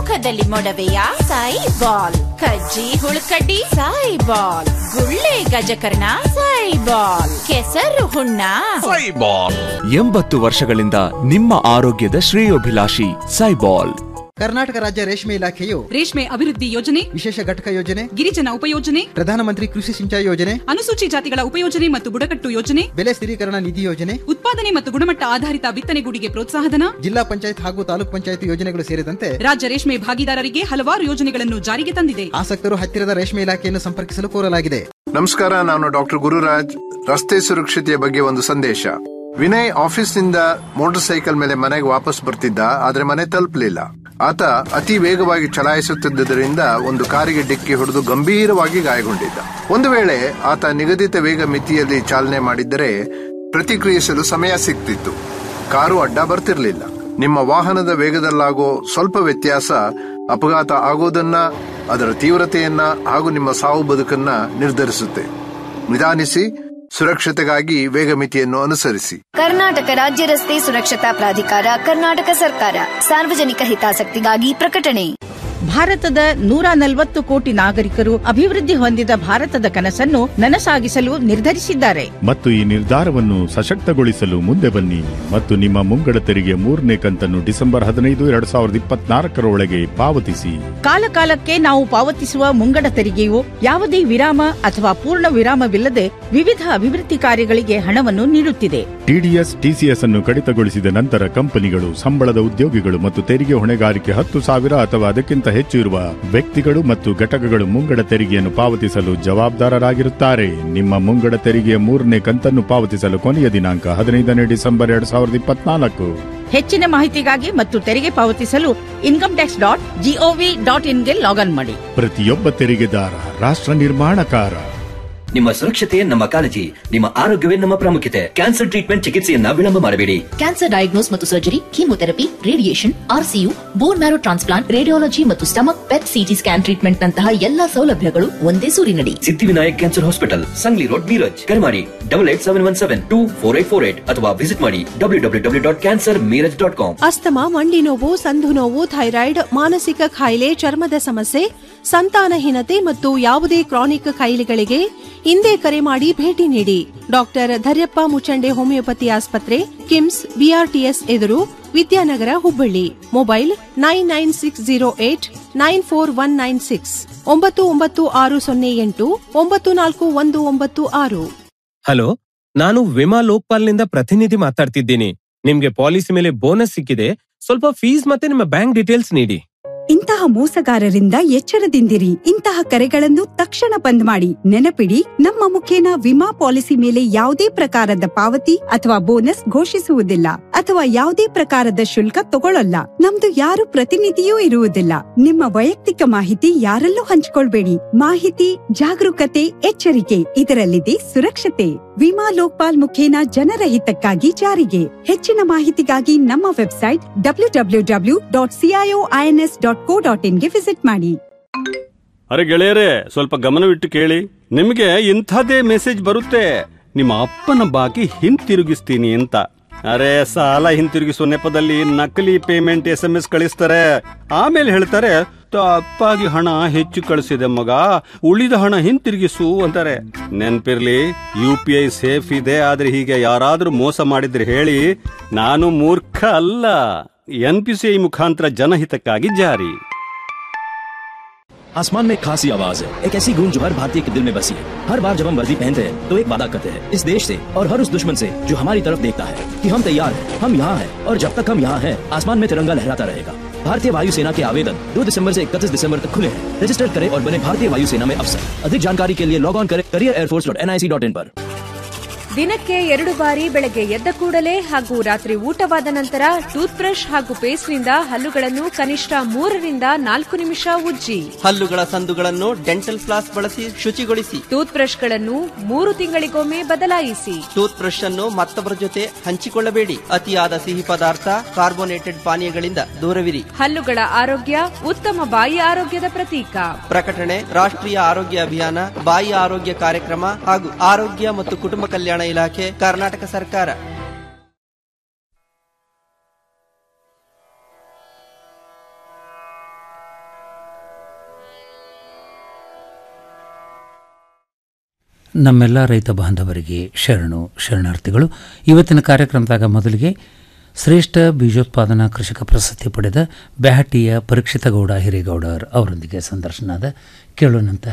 ಮುಖದಲ್ಲಿ ಮೊಡವೆಯ ಸಾಯಿ ಬಾಲ್ ಕಜ್ಜಿ ಹುಳುಕಡ್ಡಿ ಸಾಯಿ ಬಾಲ್ ಗುಳ್ಳೆ ಗಜಕರ್ಣ ಸಾಯಿ ಬಾಲ್ ಕೆಸರು ಹುಣ್ಣ ಎಂಬತ್ತು ವರ್ಷಗಳಿಂದ ನಿಮ್ಮ ಆರೋಗ್ಯದ ಶ್ರೇಯೋಭಿಲಾಷಿ ಸೈಬಾಲ್ ಕರ್ನಾಟಕ ರಾಜ್ಯ ರೇಷ್ಮೆ ಇಲಾಖೆಯು ರೇಷ್ಮೆ ಅಭಿವೃದ್ಧಿ ಯೋಜನೆ ವಿಶೇಷ ಘಟಕ ಯೋಜನೆ ಗಿರಿಜನ ಉಪಯೋಜನೆ ಪ್ರಧಾನಮಂತ್ರಿ ಕೃಷಿ ಸಿಂಚಾಯಿ ಯೋಜನೆ ಅನುಸೂಚಿ ಜಾತಿಗಳ ಉಪಯೋಜನೆ ಮತ್ತು ಬುಡಕಟ್ಟು ಯೋಜನೆ ಬೆಲೆ ಸ್ಥಿರೀಕರಣ ನಿಧಿ ಯೋಜನೆ ಉತ್ಪಾದನೆ ಮತ್ತು ಗುಣಮಟ್ಟ ಆಧಾರಿತ ಬಿತ್ತನೆಗೂಡಿಗೆ ಪ್ರೋತ್ಸಾಹಧನ ಜಿಲ್ಲಾ ಪಂಚಾಯತ್ ಹಾಗೂ ತಾಲೂಕ್ ಪಂಚಾಯತ್ ಯೋಜನೆಗಳು ಸೇರಿದಂತೆ ರಾಜ್ಯ ರೇಷ್ಮೆ ಭಾಗಿದಾರರಿಗೆ ಹಲವಾರು ಯೋಜನೆಗಳನ್ನು ಜಾರಿಗೆ ತಂದಿದೆ ಆಸಕ್ತರು ಹತ್ತಿರದ ರೇಷ್ಮೆ ಇಲಾಖೆಯನ್ನು ಸಂಪರ್ಕಿಸಲು ಕೋರಲಾಗಿದೆ ನಮಸ್ಕಾರ ನಾನು ಡಾಕ್ಟರ್ ಗುರುರಾಜ್ ರಸ್ತೆ ಸುರಕ್ಷತೆಯ ಬಗ್ಗೆ ಒಂದು ಸಂದೇಶ ವಿನಯ್ ಆಫೀಸ್ನಿಂದ ಮೋಟಾರ್ ಸೈಕಲ್ ಮೇಲೆ ಮನೆಗೆ ವಾಪಸ್ ಬರ್ತಿದ್ದ ಆದ್ರೆ ಮನೆ ತಲುಪಲಿಲ್ಲ ಆತ ಅತಿ ವೇಗವಾಗಿ ಚಲಾಯಿಸುತ್ತಿದ್ದರಿಂದ ಒಂದು ಕಾರಿಗೆ ಡಿಕ್ಕಿ ಹೊಡೆದು ಗಂಭೀರವಾಗಿ ಗಾಯಗೊಂಡಿದ್ದ ಒಂದು ವೇಳೆ ಆತ ನಿಗದಿತ ವೇಗ ಮಿತಿಯಲ್ಲಿ ಚಾಲನೆ ಮಾಡಿದ್ದರೆ ಪ್ರತಿಕ್ರಿಯಿಸಲು ಸಮಯ ಸಿಗ್ತಿತ್ತು ಕಾರು ಅಡ್ಡ ಬರ್ತಿರ್ಲಿಲ್ಲ ನಿಮ್ಮ ವಾಹನದ ವೇಗದಲ್ಲಾಗೋ ಸ್ವಲ್ಪ ವ್ಯತ್ಯಾಸ ಅಪಘಾತ ಆಗೋದನ್ನ ಅದರ ತೀವ್ರತೆಯನ್ನ ಹಾಗೂ ನಿಮ್ಮ ಸಾವು ಬದುಕನ್ನ ನಿರ್ಧರಿಸುತ್ತೆ ನಿಧಾನಿಸಿ ಸುರಕ್ಷತೆಗಾಗಿ ವೇಗ ಮಿತಿಯನ್ನು ಅನುಸರಿಸಿ ಕರ್ನಾಟಕ ರಾಜ್ಯ ರಸ್ತೆ ಸುರಕ್ಷತಾ ಪ್ರಾಧಿಕಾರ ಕರ್ನಾಟಕ ಸರ್ಕಾರ ಸಾರ್ವಜನಿಕ ಹಿತಾಸಕ್ತಿಗಾಗಿ ಪ್ರಕಟಣೆ ಭಾರತದ ನೂರ ನಲವತ್ತು ಕೋಟಿ ನಾಗರಿಕರು ಅಭಿವೃದ್ಧಿ ಹೊಂದಿದ ಭಾರತದ ಕನಸನ್ನು ನನಸಾಗಿಸಲು ನಿರ್ಧರಿಸಿದ್ದಾರೆ ಮತ್ತು ಈ ನಿರ್ಧಾರವನ್ನು ಸಶಕ್ತಗೊಳಿಸಲು ಮುಂದೆ ಬನ್ನಿ ಮತ್ತು ನಿಮ್ಮ ಮುಂಗಡ ತೆರಿಗೆ ಮೂರನೇ ಕಂತನ್ನು ಡಿಸೆಂಬರ್ ಹದಿನೈದು ಎರಡ್ ಸಾವಿರದ ಇಪ್ಪತ್ನಾಲ್ಕರ ಒಳಗೆ ಪಾವತಿಸಿ ಕಾಲಕಾಲಕ್ಕೆ ನಾವು ಪಾವತಿಸುವ ಮುಂಗಡ ತೆರಿಗೆಯು ಯಾವುದೇ ವಿರಾಮ ಅಥವಾ ಪೂರ್ಣ ವಿರಾಮವಿಲ್ಲದೆ ವಿವಿಧ ಅಭಿವೃದ್ಧಿ ಕಾರ್ಯಗಳಿಗೆ ಹಣವನ್ನು ನೀಡುತ್ತಿದೆ ಟಿಡಿಎಸ್ ಟಿಸಿಎಸ್ ಅನ್ನು ಕಡಿತಗೊಳಿಸಿದ ನಂತರ ಕಂಪನಿಗಳು ಸಂಬಳದ ಉದ್ಯೋಗಿಗಳು ಮತ್ತು ತೆರಿಗೆ ಹೊಣೆಗಾರಿಕೆ ಹತ್ತು ಸಾವಿರ ಅಥವಾ ಅದಕ್ಕಿಂತ ಹೆಚ್ಚು ಇರುವ ವ್ಯಕ್ತಿಗಳು ಮತ್ತು ಘಟಕಗಳು ಮುಂಗಡ ತೆರಿಗೆಯನ್ನು ಪಾವತಿಸಲು ಜವಾಬ್ದಾರರಾಗಿರುತ್ತಾರೆ ನಿಮ್ಮ ಮುಂಗಡ ತೆರಿಗೆಯ ಮೂರನೇ ಕಂತನ್ನು ಪಾವತಿಸಲು ಕೊನೆಯ ದಿನಾಂಕ ಹದಿನೈದನೇ ಡಿಸೆಂಬರ್ ಎರಡ್ ಸಾವಿರದ ಇಪ್ಪತ್ನಾಲ್ಕು ಹೆಚ್ಚಿನ ಮಾಹಿತಿಗಾಗಿ ಮತ್ತು ತೆರಿಗೆ ಪಾವತಿಸಲು income tax dot G O V dot ಇನ್ಗೆ ಲಾಗಿನ್ ಮಾಡಿ ಪ್ರತಿಯೊಬ್ಬ ತೆರಿಗೆದಾರ ರಾಷ್ಟ್ರ ನಿರ್ಮಾಣಕಾರ ನಿಮ್ಮ ಸುರಕ್ಷತೆ ನಮ್ಮ ಕಾಳಜಿ ನಿಮ್ಮ ಆರೋಗ್ಯವೇ ನಮ್ಮ ಪ್ರಾಮುಖ್ಯತೆ ಕ್ಯಾನ್ಸರ್ ಟ್ರೀಟ್ಮೆಂಟ್ ಚಿಕಿತ್ಸೆಯನ್ನ ವಿಳಂಬ ಮಾಡಬೇಡಿ ಕ್ಯಾನ್ಸರ್ ಡಯಾಗ್ನೋಸ್ ಮತ್ತು surgery chemotherapy radiation R C U bone marrow transplant radiology ಮತ್ತು stomach PET CT scan treatment ನಂತಹ ಎಲ್ಲಾ ಸೌಲಭ್ಯಗಳು ಒಂದೇ ಸೂರಿನಡಿ Siddhivinayak cancer hospital Sangli road Miraj ಕರೆ ಮಾಡಿ double eight seven one seven two four eight four eight ಅಥವಾ ವಿಸಿಟ್ ಮಾಡಿ W W W dot cancer Miraj dot com asthma ಮಂಡಿ ನೋವು ಸಂಧು ನೋವು ಥೈರಾಯ್ಡ್ ಮಾನಸಿಕ ಕಾಯಿಲೆ ಚರ್ಮದ ಸಮಸ್ಯೆ ಸಂತಾನಹೀನತೆ ಮತ್ತು ಯಾವುದೇ ಕ್ರಾನಿಕ್ ಕಾಯಿಲೆಗಳಿಗೆ ಹಿಂದೆ ಕರೆ ಮಾಡಿ ಭೇಟಿ ನೀಡಿ ಡಾಕ್ಟರ್ ಧರ್ಯಪ್ಪ ಮುಚಂಡೆ ಹೋಮಿಯೋಪತಿ ಆಸ್ಪತ್ರೆ ಕಿಮ್ಸ್ ಬಿಆರ್ಟಿಎಸ್ ಎದುರು Vidyanagar Hubballi mobile nine nine six zero eight nine four one nine six ಒಂಬತ್ತು ಒಂಬತ್ತು ಆರು ಸೊನ್ನೆ ಎಂಟು ಒಂಬತ್ತು ನಾಲ್ಕು ಒಂದು ಒಂಬತ್ತು ಆರು ಹಲೋ ನಾನು ವಿಮಾ ಲೋಕ್ಪಾಲ್ನಿಂದ ಪ್ರತಿನಿಧಿ ಮಾತಾಡ್ತಿದ್ದೀನಿ ನಿಮ್ಗೆ ಪಾಲಿಸಿ ಮೇಲೆ ಬೋನಸ್ ಸಿಕ್ಕಿದೆ ಸ್ವಲ್ಪ ಫೀಸ್ ಮತ್ತೆ ನಿಮ್ಮ ಬ್ಯಾಂಕ್ ಡೀಟೇಲ್ಸ್ ನೀಡಿ ಇಂತಹ ಮೋಸಗಾರರಿಂದ ಎಚ್ಚರದಿಂದಿರಿ ಇಂತಹ ಕರೆಗಳನ್ನು ತಕ್ಷಣ ಬಂದ್ ಮಾಡಿ ನೆನಪಿಡಿ ನಮ್ಮ ಮುಖೇನ ವಿಮಾ ಪಾಲಿಸಿ ಮೇಲೆ ಯಾವುದೇ ಪ್ರಕಾರದ ಪಾವತಿ ಅಥವಾ ಬೋನಸ್ ಘೋಷಿಸುವುದಿಲ್ಲ ಅಥವಾ ಯಾವುದೇ ಪ್ರಕಾರದ ಶುಲ್ಕ ತಗೊಳ್ಳಲ್ಲ ನಮ್ದು ಯಾರು ಪ್ರತಿನಿಧಿಯೂ ಇರುವುದಿಲ್ಲ ನಿಮ್ಮ ವೈಯಕ್ತಿಕ ಮಾಹಿತಿ ಯಾರಲ್ಲೂ ಹಂಚಿಕೊಳ್ಬೇಡಿ ಮಾಹಿತಿ ಜಾಗರೂಕತೆ ಎಚ್ಚರಿಕೆ ಇದರಲ್ಲಿದೆ ಸುರಕ್ಷತೆ ವಿಮಾ ಲೋಕ್ಪಾಲ್ ಮುಖೇನ ಜನರ ಹಿತಕ್ಕಾಗಿ ಜಾರಿಗೆ ಹೆಚ್ಚಿನ ಮಾಹಿತಿಗಾಗಿ ನಮ್ಮ website W W W dot C I O I N S dot co dot ಇನ್ಗೆ ವಿಸಿಟ್ ಮಾಡಿ ಅರೆ ಗೆಳೆಯರೇ ಸ್ವಲ್ಪ ಗಮನವಿಟ್ಟು ಕೇಳಿ ನಿಮಗೆ ಇಂಥದ್ದೇ ಮೆಸೇಜ್ ಬರುತ್ತೆ ನಿಮ್ಮ ಅಪ್ಪನ ಬಾಕಿ ಹಿಂತಿರುಗಿಸ್ತೀನಿ ಅಂತ ಅರೆ ಸಾಲ ಹಿಂತಿರುಗಿಸುವ ನೆಪದಲ್ಲಿ ನಕಲಿ ಪೇಮೆಂಟ್ ಎಸ್ ಎಂ ಎಸ್ ಕಳಿಸ್ತಾರೆ ಆಮೇಲೆ ಹೇಳ್ತಾರೆ ತಪ್ಪಾಗಿ ಹಣ ಹೆಚ್ಚು ಕಳಿಸಿದೆ ಮಗ ಉಳಿದ ಹಣ ಹಿಂತಿರುಗಿಸು ಅಂತಾರೆ ನೆನ್ಪಿರ್ಲಿ ಯು ಪಿ ಐ ಸೇಫ್ ಇದೆ ಆದ್ರೆ ಹೀಗೆ ಯಾರಾದ್ರೂ ಮೋಸ ಮಾಡಿದ್ರೆ ಹೇಳಿ ನಾನು ಮೂರ್ಖ ಅಲ್ಲ ಎನ್ ಪಿ ಸಿ ಐ ಮುಖಾಂತರ ಜನಹಿತಕ್ಕಾಗಿ ಜಾರಿ आसमान में खासी आवाज है एक ऐसी गूंज जो हर भारतीय के दिल में बसी है हर बार जब हम वर्दी पहनते हैं तो एक वादा करते हैं इस देश से और हर उस दुश्मन से जो हमारी तरफ देखता है कि हम तैयार हैं हम यहाँ हैं और जब तक हम यहाँ हैं आसमान में तिरंगा लहराता रहेगा भारतीय वायुसेना के आवेदन 2 दिसंबर से 31 दिसंबर तक खुले हैं रजिस्टर करें और बने भारतीय वायुसेना में अफसर अधिक जानकारी के लिए लॉग ऑन करें career air force dot N I C dot in पर ದಿನಕ್ಕೆ ಎರಡು ಬಾರಿ ಬೆಳಗ್ಗೆ ಎದ್ದ ಕೂಡಲೇ ಹಾಗೂ ರಾತ್ರಿ ಊಟವಾದ ನಂತರ ಟೂತ್ ಬ್ರಷ್ ಹಾಗೂ ಪೇಸ್ಟ್ನಿಂದ ಹಲ್ಲುಗಳನ್ನು ಕನಿಷ್ಠ ಮೂರರಿಂದ ನಾಲ್ಕು ನಿಮಿಷ ಉಜ್ಜಿ ಹಲ್ಲುಗಳ ಸಂದುಗಳನ್ನು ಡೆಂಟಲ್ ಫ್ಲಾಸ್ ಬಳಸಿ ಶುಚಿಗೊಳಿಸಿ ಟೂತ್ ಬ್ರಷ್ಗಳನ್ನು ಮೂರು ತಿಂಗಳಿಗೊಮ್ಮೆ ಬದಲಾಯಿಸಿ ಟೂತ್ ಬ್ರಷ್ ಅನ್ನು ಮತ್ತೊಬ್ಬರ ಜೊತೆ ಹಂಚಿಕೊಳ್ಳಬೇಡಿ ಅತಿಯಾದ ಸಿಹಿ ಪದಾರ್ಥ ಕಾರ್ಬೋನೇಟೆಡ್ ಪಾನೀಯಗಳಿಂದ ದೂರವಿರಿ ಹಲ್ಲುಗಳ ಆರೋಗ್ಯ ಉತ್ತಮ ಬಾಯಿ ಆರೋಗ್ಯದ ಪ್ರತೀಕ ಪ್ರಕಟಣೆ ರಾಷ್ಟ್ರೀಯ ಆರೋಗ್ಯ ಅಭಿಯಾನ ಬಾಯಿ ಆರೋಗ್ಯ ಕಾರ್ಯಕ್ರಮ ಹಾಗೂ ಆರೋಗ್ಯ ಮತ್ತು ಕುಟುಂಬ ಕಲ್ಯಾಣ ಇಲಾಖೆ ಕರ್ನಾಟಕ ಸರ್ಕಾರ ನಮ್ಮೆಲ್ಲ ರೈತ ಬಾಂಧವರಿಗೆ ಶರಣು ಶರಣಾರ್ಥಿಗಳು ಇವತ್ತಿನ ಕಾರ್ಯಕ್ರಮದಾಗ ಮೊದಲಿಗೆ ಶ್ರೇಷ್ಠ ಬೀಜೋತ್ಪಾದನಾ ಕೃಷಿಕ ಪ್ರಶಸ್ತಿ ಪಡೆದ ಬ್ಯಾಹಟಿಯ ಪರೀಕ್ಷಿತ ಗೌಡ ಹಿರೇಗೌಡರ್ ಅವರೊಂದಿಗೆ ಸಂದರ್ಶನದ ಕೇಳೋಣಂತ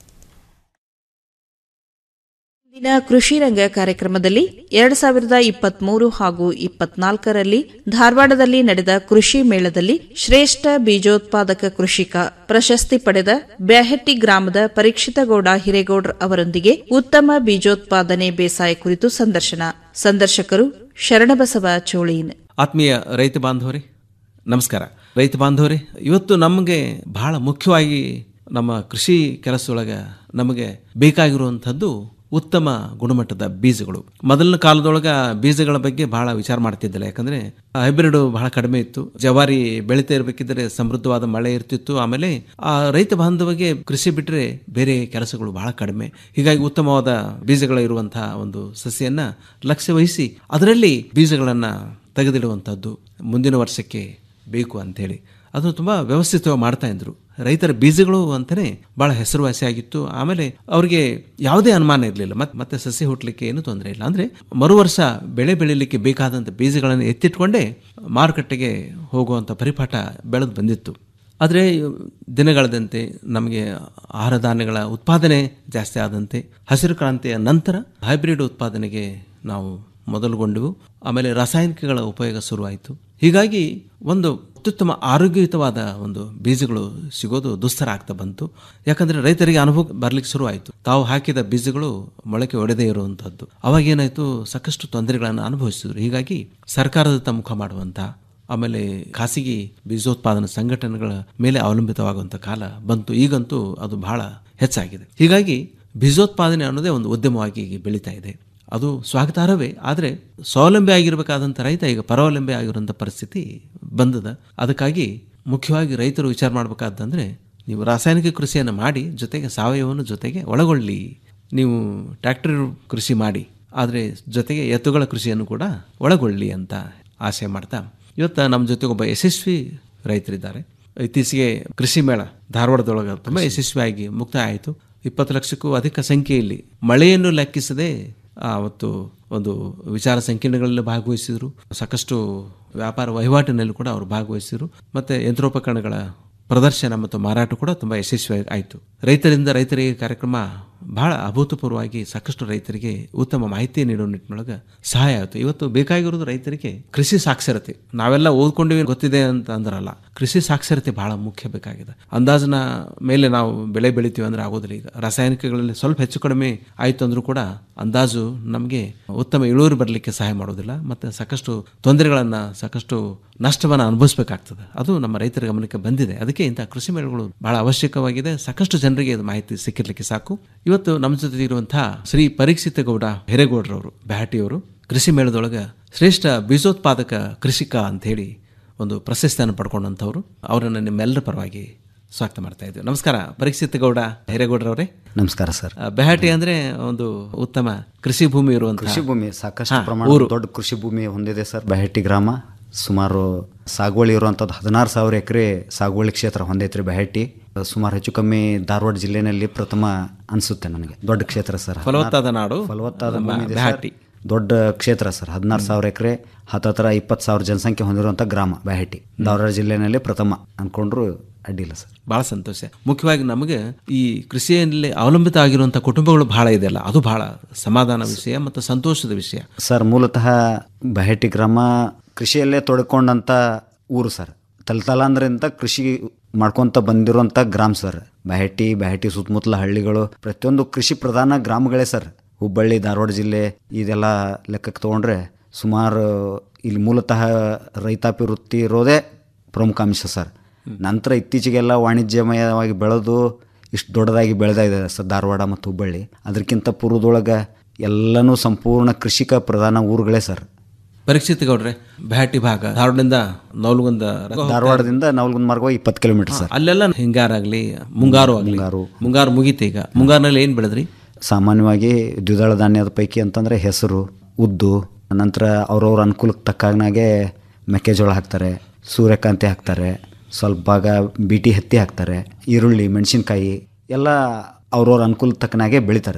ಇಂದಿನ ಕೃಷಿ ರಂಗ ಕಾರ್ಯಕ್ರಮದಲ್ಲಿ ಎರಡ್ ಸಾವಿರದ ಇಪ್ಪತ್ಮೂರು ಹಾಗೂ ಇಪ್ಪತ್ನಾಲ್ಕರಲ್ಲಿ ಧಾರವಾಡದಲ್ಲಿ ನಡೆದ ಕೃಷಿ ಮೇಳದಲ್ಲಿ ಶ್ರೇಷ್ಠ ಬೀಜೋತ್ಪಾದಕ ಕೃಷಿಕ ಪ್ರಶಸ್ತಿ ಪಡೆದ ಬ್ಯಾಹೆಟ್ಟಿ ಗ್ರಾಮದ ಪರೀಕ್ಷಿತಗೌಡ ಹಿರೇಗೌಡ್ರ ಅವರೊಂದಿಗೆ ಉತ್ತಮ ಬೀಜೋತ್ಪಾದನೆ ಬೇಸಾಯ ಕುರಿತು ಸಂದರ್ಶನ ಸಂದರ್ಶಕರು ಶರಣಬಸವ ಚೋಳೀನ್ ಆತ್ಮೀಯ ರೈತ ಬಾಂಧವರೇ ನಮಸ್ಕಾರ ರೈತ ಬಾಂಧವರೇ ಇವತ್ತು ನಮಗೆ ಬಹಳ ಮುಖ್ಯವಾಗಿ ನಮ್ಮ ಕೃಷಿ ಕೆಲಸದೊಳಗೆ ನಮಗೆ ಬೇಕಾಗಿರುವಂಥದ್ದು ಉತ್ತಮ ಗುಣಮಟ್ಟದ ಬೀಜಗಳು ಮೊದಲಿನ ಕಾಲದೊಳಗೆ ಬೀಜಗಳ ಬಗ್ಗೆ ಬಹಳ ವಿಚಾರ ಮಾಡ್ತಿದ್ದಿಲ್ಲ ಯಾಕಂದ್ರೆ ಹೈಬ್ರಿಡ್ ಬಹಳ ಕಡಿಮೆ ಇತ್ತು ಜವಾರಿ ಬೆಳೀತಾ ಇರಬೇಕಿದ್ರೆ ಸಮೃದ್ಧವಾದ ಮಳೆ ಇರ್ತಿತ್ತು ಆಮೇಲೆ ಆ ರೈತ ಬಾಂಧವಗೆ ಕೃಷಿ ಬಿಟ್ಟರೆ ಬೇರೆ ಕೆಲಸಗಳು ಬಹಳ ಕಡಿಮೆ ಹೀಗಾಗಿ ಉತ್ತಮವಾದ ಬೀಜಗಳು ಇರುವಂತಹ ಒಂದು ಸಸ್ಯನ್ನ ಲಕ್ಷ್ಯ ವಹಿಸಿ ಅದರಲ್ಲಿ ಬೀಜಗಳನ್ನ ತೆಗೆದಿಡುವಂಥದ್ದು ಮುಂದಿನ ವರ್ಷಕ್ಕೆ ಬೇಕು ಅಂತೇಳಿ ಅದು ತುಂಬ ವ್ಯವಸ್ಥಿತವಾಗಿ ಮಾಡ್ತಾ ಇದ್ರು ರೈತರ ಬೀಜಗಳು ಅಂತಲೇ ಭಾಳ ಹೆಸರುವಾಸಿಯಾಗಿತ್ತು ಆಮೇಲೆ ಅವರಿಗೆ ಯಾವುದೇ ಅನುಮಾನ ಇರಲಿಲ್ಲ ಮತ್ತೆ ಮತ್ತೆ ಸಸ್ಯ ಹುಟ್ಟಲಿಕ್ಕೆ ಏನು ತೊಂದರೆ ಇಲ್ಲ ಅಂದರೆ ಮರು ವರ್ಷ ಬೆಳೆ ಬೆಳೀಲಿಕ್ಕೆ ಬೇಕಾದಂಥ ಬೀಜಗಳನ್ನು ಎತ್ತಿಟ್ಕೊಂಡೇ ಮಾರುಕಟ್ಟೆಗೆ ಹೋಗುವಂಥ ಪರಿಪಾಠ ಬೆಳೆದು ಬಂದಿತ್ತು ಆದರೆ ದಿನಗಳದಂತೆ ನಮಗೆ ಆಹಾರ ಧಾನ್ಯಗಳ ಉತ್ಪಾದನೆ ಜಾಸ್ತಿ ಆದಂತೆ ಹಸಿರು ಕ್ರಾಂತಿಯ ನಂತರ ಹೈಬ್ರಿಡ್ ಉತ್ಪಾದನೆಗೆ ನಾವು ಮೊದಲುಗೊಂಡೆವು ಆಮೇಲೆ ರಾಸಾಯನಿಕಗಳ ಉಪಯೋಗ ಶುರುವಾಯಿತು ಹೀಗಾಗಿ ಒಂದು ಅತ್ಯುತ್ತಮ ಆರೋಗ್ಯಯುತವಾದ ಒಂದು ಬೀಜಗಳು ಸಿಗೋದು ದುಸ್ತರ ಆಗ್ತಾ ಬಂತು ಯಾಕಂದ್ರೆ ರೈತರಿಗೆ ಅನುಭವ ಬರ್ಲಿಕ್ಕೆ ಶುರುವಾಯಿತು ತಾವು ಹಾಕಿದ ಬೀಜಗಳು ಮೊಳಕೆ ಒಡೆದೇ ಇರುವಂಥದ್ದು ಅವಾಗ ಏನಾಯಿತು ಸಾಕಷ್ಟು ತೊಂದರೆಗಳನ್ನು ಅನುಭವಿಸಿದ್ರು ಹೀಗಾಗಿ ಸರ್ಕಾರದತ್ತ ಮುಖ ಮಾಡುವಂಥ ಆಮೇಲೆ ಖಾಸಗಿ ಬೀಜೋತ್ಪಾದನಾ ಸಂಘಟನೆಗಳ ಮೇಲೆ ಅವಲಂಬಿತವಾಗುವಂಥ ಕಾಲ ಬಂತು ಈಗಂತೂ ಅದು ಬಹಳ ಹೆಚ್ಚಾಗಿದೆ ಹೀಗಾಗಿ ಬೀಜೋತ್ಪಾದನೆ ಅನ್ನೋದೇ ಒಂದು ಉದ್ಯಮವಾಗಿ ಬೆಳೀತಾ ಇದೆ ಅದು ಸ್ವಾಗತಾರ್ಹವೇ ಆದರೆ ಸ್ವಾವಲಂಬಿ ಆಗಿರಬೇಕಾದಂಥ ರೈತ ಈಗ ಪರಾವಲಂಬಿ ಆಗಿರುವಂಥ ಪರಿಸ್ಥಿತಿ ಬಂದದ ಅದಕ್ಕಾಗಿ ಮುಖ್ಯವಾಗಿ ರೈತರು ವಿಚಾರ ಮಾಡಬೇಕಾದಂದ್ರೆ ನೀವು ರಾಸಾಯನಿಕ ಕೃಷಿಯನ್ನು ಮಾಡಿ ಜೊತೆಗೆ ಸಾವಯವವನ್ನು ಜೊತೆಗೆ ಒಳಗೊಳ್ಳಿ ನೀವು ಟ್ರ್ಯಾಕ್ಟರ್ ಕೃಷಿ ಮಾಡಿ ಆದರೆ ಜೊತೆಗೆ ಎತ್ತುಗಳ ಕೃಷಿಯನ್ನು ಕೂಡ ಒಳಗೊಳ್ಳಿ ಅಂತ ಆಸೆ ಮಾಡ್ತಾ ಇವತ್ತು ನಮ್ಮ ಜೊತೆಗೆ ಒಬ್ಬ ಯಶಸ್ವಿ ರೈತರಿದ್ದಾರೆ ಇತ್ತೀಚೆಗೆ ಕೃಷಿ ಮೇಳ ಧಾರವಾಡದೊಳಗೆ ತುಂಬ ಯಶಸ್ವಿಯಾಗಿ ಮುಕ್ತಾಯ ಆಯಿತು ಇಪ್ಪತ್ತು ಲಕ್ಷಕ್ಕೂ ಅಧಿಕ ಸಂಖ್ಯೆಯಲ್ಲಿ ಮಳೆಯನ್ನು ಲೆಕ್ಕಿಸದೆ ಅವತ್ತು ಒಂದು ವಿಚಾರ ಸಂಕಿರಣಗಳಲ್ಲಿ ಭಾಗವಹಿಸಿದರು ಸಾಕಷ್ಟು ವ್ಯಾಪಾರ ವಹಿವಾಟಿನಲ್ಲಿ ಕೂಡ ಅವರು ಭಾಗವಹಿಸಿದರು ಮತ್ತು ಯಂತ್ರೋಪಕರಣಗಳ ಪ್ರದರ್ಶನ ಮತ್ತು ಮಾರಾಟ ಕೂಡ ತುಂಬ ಯಶಸ್ವಿ ಆಯಿತು ರೈತರಿಂದ ರೈತರಿಗೆ ಕಾರ್ಯಕ್ರಮ ಬಹಳ ಅಭೂತಪೂರ್ವವಾಗಿ ಸಾಕಷ್ಟು ರೈತರಿಗೆ ಉತ್ತಮ ಮಾಹಿತಿ ನೀಡುವ ನಿಟ್ಟಿನೊಳಗೆ ಸಹಾಯ ಆಯಿತು ಇವತ್ತು ಬೇಕಾಗಿರೋದು ರೈತರಿಗೆ ಕೃಷಿ ಸಾಕ್ಷರತೆ ನಾವೆಲ್ಲ ಓದ್ಕೊಂಡಿವಿ ಗೊತ್ತಿದೆ ಅಂತ ಅಂದ್ರಲ್ಲ ಕೃಷಿ ಸಾಕ್ಷರತೆ ಬಹಳ ಮುಖ್ಯ ಬೇಕಾಗಿದೆ ಅಂದಾಜಿನ ಮೇಲೆ ನಾವು ಬೆಳೆ ಬೆಳಿತೀವಿ ಅಂದ್ರೆ ಆಗೋದಿಲ್ಲ ಈಗ ರಾಸಾಯನಿಕಗಳಲ್ಲಿ ಸ್ವಲ್ಪ ಹೆಚ್ಚು ಕಡಿಮೆ ಆಯಿತು ಅಂದರೂ ಕೂಡ ಅಂದಾಜು ನಮಗೆ ಉತ್ತಮ ಇಳುವರಿ ಬರಲಿಕ್ಕೆ ಸಹಾಯ ಮಾಡೋದಿಲ್ಲ ಮತ್ತು ಸಾಕಷ್ಟು ತೊಂದರೆಗಳನ್ನು ಸಾಕಷ್ಟು ನಷ್ಟವನ್ನು ಅನುಭವಿಸಬೇಕಾಗ್ತದೆ ಅದು ನಮ್ಮ ರೈತರ ಗಮನಕ್ಕೆ ಬಂದಿದೆ ಅದಕ್ಕೆ ಇಂಥ ಕೃಷಿ ಮೇಳಗಳು ಬಹಳ ಅವಶ್ಯಕವಾಗಿದೆ ಸಾಕಷ್ಟು ಜನರಿಗೆ ಇದು ಮಾಹಿತಿ ಸಿಕ್ಕಿರ್ಲಿಕ್ಕೆ ಸಾಕು ಇವತ್ತು ನಮ್ಮ ಜೊತೆ ಇರುವಂತಹ ಶ್ರೀ ಪರೀಕ್ಷಿತ ಗೌಡ ಹಿರೇಗೌಡರವರು ಬ್ಯಾಟಿಯವರು ಕೃಷಿ ಮೇಳದೊಳಗೆ ಶ್ರೇಷ್ಠ ಬೀಜೋತ್ಪಾದಕ ಕೃಷಿಕ ಅಂತ ಹೇಳಿ ಒಂದು ಪ್ರಶಸ್ತಿಯನ್ನು ಪಡ್ಕೊಂಡಂಥವ್ರು ಅವರನ್ನು ನಿಮ್ಮೆಲ್ಲರ ಪರವಾಗಿ ಸ್ವಾಗತ ಮಾಡ್ತಾ ಇದ್ದೀವಿ ನಮಸ್ಕಾರ ಪರೀಕ್ಷಿತ ಗೌಡ ಹಿರೇಗೌಡರವರೇ ನಮಸ್ಕಾರ ಸರ್ ಬೆಹಾಟಿ ಅಂದ್ರೆ ಒಂದು ಉತ್ತಮ ಕೃಷಿ ಭೂಮಿ ಇರುವಂತ ಕೃಷಿ ಭೂಮಿ ಸಾಕಷ್ಟು ಪ್ರಮಾಣ ದೊಡ್ಡ ಕೃಷಿ ಭೂಮಿ ಹೊಂದಿದೆ ಸರ್ ಬೆಹಟ್ಟಿ ಗ್ರಾಮ ಸುಮಾರು ಸಾಗುವಳಿ ಇರುವಂಥದ್ದು ಹದಿನಾರು ಸಾವಿರ ಎಕರೆ ಸಾಗುವಳಿ ಕ್ಷೇತ್ರ ಹೊಂದೈತ್ರಿ ಬೆಹಟ್ಟಿ ಸುಮಾರು ಹೆಚ್ಚು ಕಮ್ಮಿ ಧಾರವಾಡ ಜಿಲ್ಲೆನಲ್ಲಿ ಪ್ರಥಮ ಅನಿಸುತ್ತೆ ನನಗೆ ದೊಡ್ಡ ಕ್ಷೇತ್ರ ಸರ್ ಫಲವತ್ತಾದ ನಾಡು ಫಲವತ್ತಾದ ನಮ್ಮ ಭೂಮಿ ಇದೆ ಸರ್. ಬೆಹಟ್ಟಿ. ದೊಡ್ಡ ಕ್ಷೇತ್ರ ಸರ್ ಹದಿನಾರು ಸಾವಿರ ಎಕರೆ ಹತ್ತತ್ರ ಇಪ್ಪತ್ತು ಸಾವಿರ ಜನಸಂಖ್ಯೆ ಹೊಂದಿರುವಂಥ ಗ್ರಾಮ ಬೆಹಟ್ಟಿ ಧಾರವಾಡ ಜಿಲ್ಲೆನಲ್ಲಿ ಪ್ರಥಮ ಅನ್ಕೊಂಡ್ರು ಅಡ್ಡಿಲ್ಲ ಸರ್ ಬಹಳ ಸಂತೋಷ ಮುಖ್ಯವಾಗಿ ನಮಗೆ ಈ ಕೃಷಿಯಲ್ಲಿ ಅವಲಂಬಿತ ಆಗಿರುವಂಥ ಕುಟುಂಬಗಳು ಬಹಳ ಇದೆಯಲ್ಲ ಅದು ಬಹಳ ಸಮಾಧಾನ ವಿಷಯ ಮತ್ತು ಸಂತೋಷದ ವಿಷಯ ಸರ್ ಮೂಲತಃ ಬಹೆಟ್ಟಿ ಗ್ರಾಮ ಕೃಷಿಯಲ್ಲೇ ತೊಡ್ಕೊಂಡಂಥ ಊರು ಸರ್ ತಲತಲಾಂದ್ರಿಂದ ಕೃಷಿ ಮಾಡ್ಕೊಂತ ಬಂದಿರುವಂಥ ಗ್ರಾಮ ಸರ್ ಬಹೆಟ್ಟಿ ಬಹೆಟ್ಟಿ ಸುತ್ತಮುತ್ತಲ ಹಳ್ಳಿಗಳು ಪ್ರತಿಯೊಂದು ಕೃಷಿ ಪ್ರಧಾನ ಗ್ರಾಮಗಳೇ ಸರ್ ಹುಬ್ಬಳ್ಳಿ ಧಾರವಾಡ ಜಿಲ್ಲೆ ಇದೆಲ್ಲ ಲೆಕ್ಕಕ್ಕೆ ತೊಗೊಂಡ್ರೆ ಸುಮಾರು ಇಲ್ಲಿ ಮೂಲತಃ ರೈತಾಪಿ ವೃತ್ತಿ ಇರೋದೇ ಪ್ರಮುಖ ಅಂಶ ಸರ್ ನಂತರ ಇತ್ತೀಚೆಗೆಲ್ಲ ವಾಣಿಜ್ಯಮಯವಾಗಿ ಬೆಳೆದು ಇಷ್ಟು ದೊಡ್ಡದಾಗಿ ಬೆಳೆದ ಇದೆ ಸರ್ ಧಾರವಾಡ ಮತ್ತು ಹುಬ್ಬಳ್ಳಿ ಅದಕ್ಕಿಂತ ಪೂರ್ವದೊಳಗೆ ಎಲ್ಲನೂ ಸಂಪೂರ್ಣ ಕೃಷಿಕ ಪ್ರಧಾನ ಊರುಗಳೇ ಸರ್ ಪರೀಕ್ಷಿತ್ ಗೌಡ್ರೆ ಬ್ಯಾಟಿ ಭಾಗ ಧಾರವಾಡದಿಂದ ನವಲಗುಂದ ಧಾರವಾಡದಿಂದ ನವಲಗುಂದ ಮಾರ್ಗ ಇಪ್ಪತ್ತು ಕಿಲೋಮೀಟರ್ ಸರ್ ಅಲ್ಲೆಲ್ಲ ಹಿಂಗಾರಾಗ್ಲಿ ಮುಂಗಾರು ಆಗಲಿ ಮುಂಗಾರು ಮುಗೀತು ಈಗ ಮುಂಗಾರಿನಲ್ಲಿ ಏನು ಬೆಳೆದ್ರಿ ಸಾಮಾನ್ಯವಾಗಿ ದ್ವಿದಳ ಧಾನ್ಯದ ಪೈಕಿ ಅಂತಂದರೆ ಹೆಸರು ಉದ್ದು ನಂತರ ಅವ್ರವ್ರ ಅನುಕೂಲಕ್ಕೆ ತಕ್ಕಾಗನಾಗೆ ಮೆಕ್ಕೆಜೋಳ ಹಾಕ್ತಾರೆ ಸೂರ್ಯಕಾಂತಿ ಹಾಕ್ತಾರೆ ಸ್ವಲ್ಪ ಭಾಗ ಬೀಟಿ ಹತ್ತಿ ಹಾಕ್ತಾರೆ ಈರುಳ್ಳಿ ಮೆಣಸಿನ್ಕಾಯಿ ಎಲ್ಲ ಅವ್ರವ್ರ ಅನುಕೂಲ ತಕ್ಕನಾಗೆ ಬೆಳಿತಾರೆ ಸರ್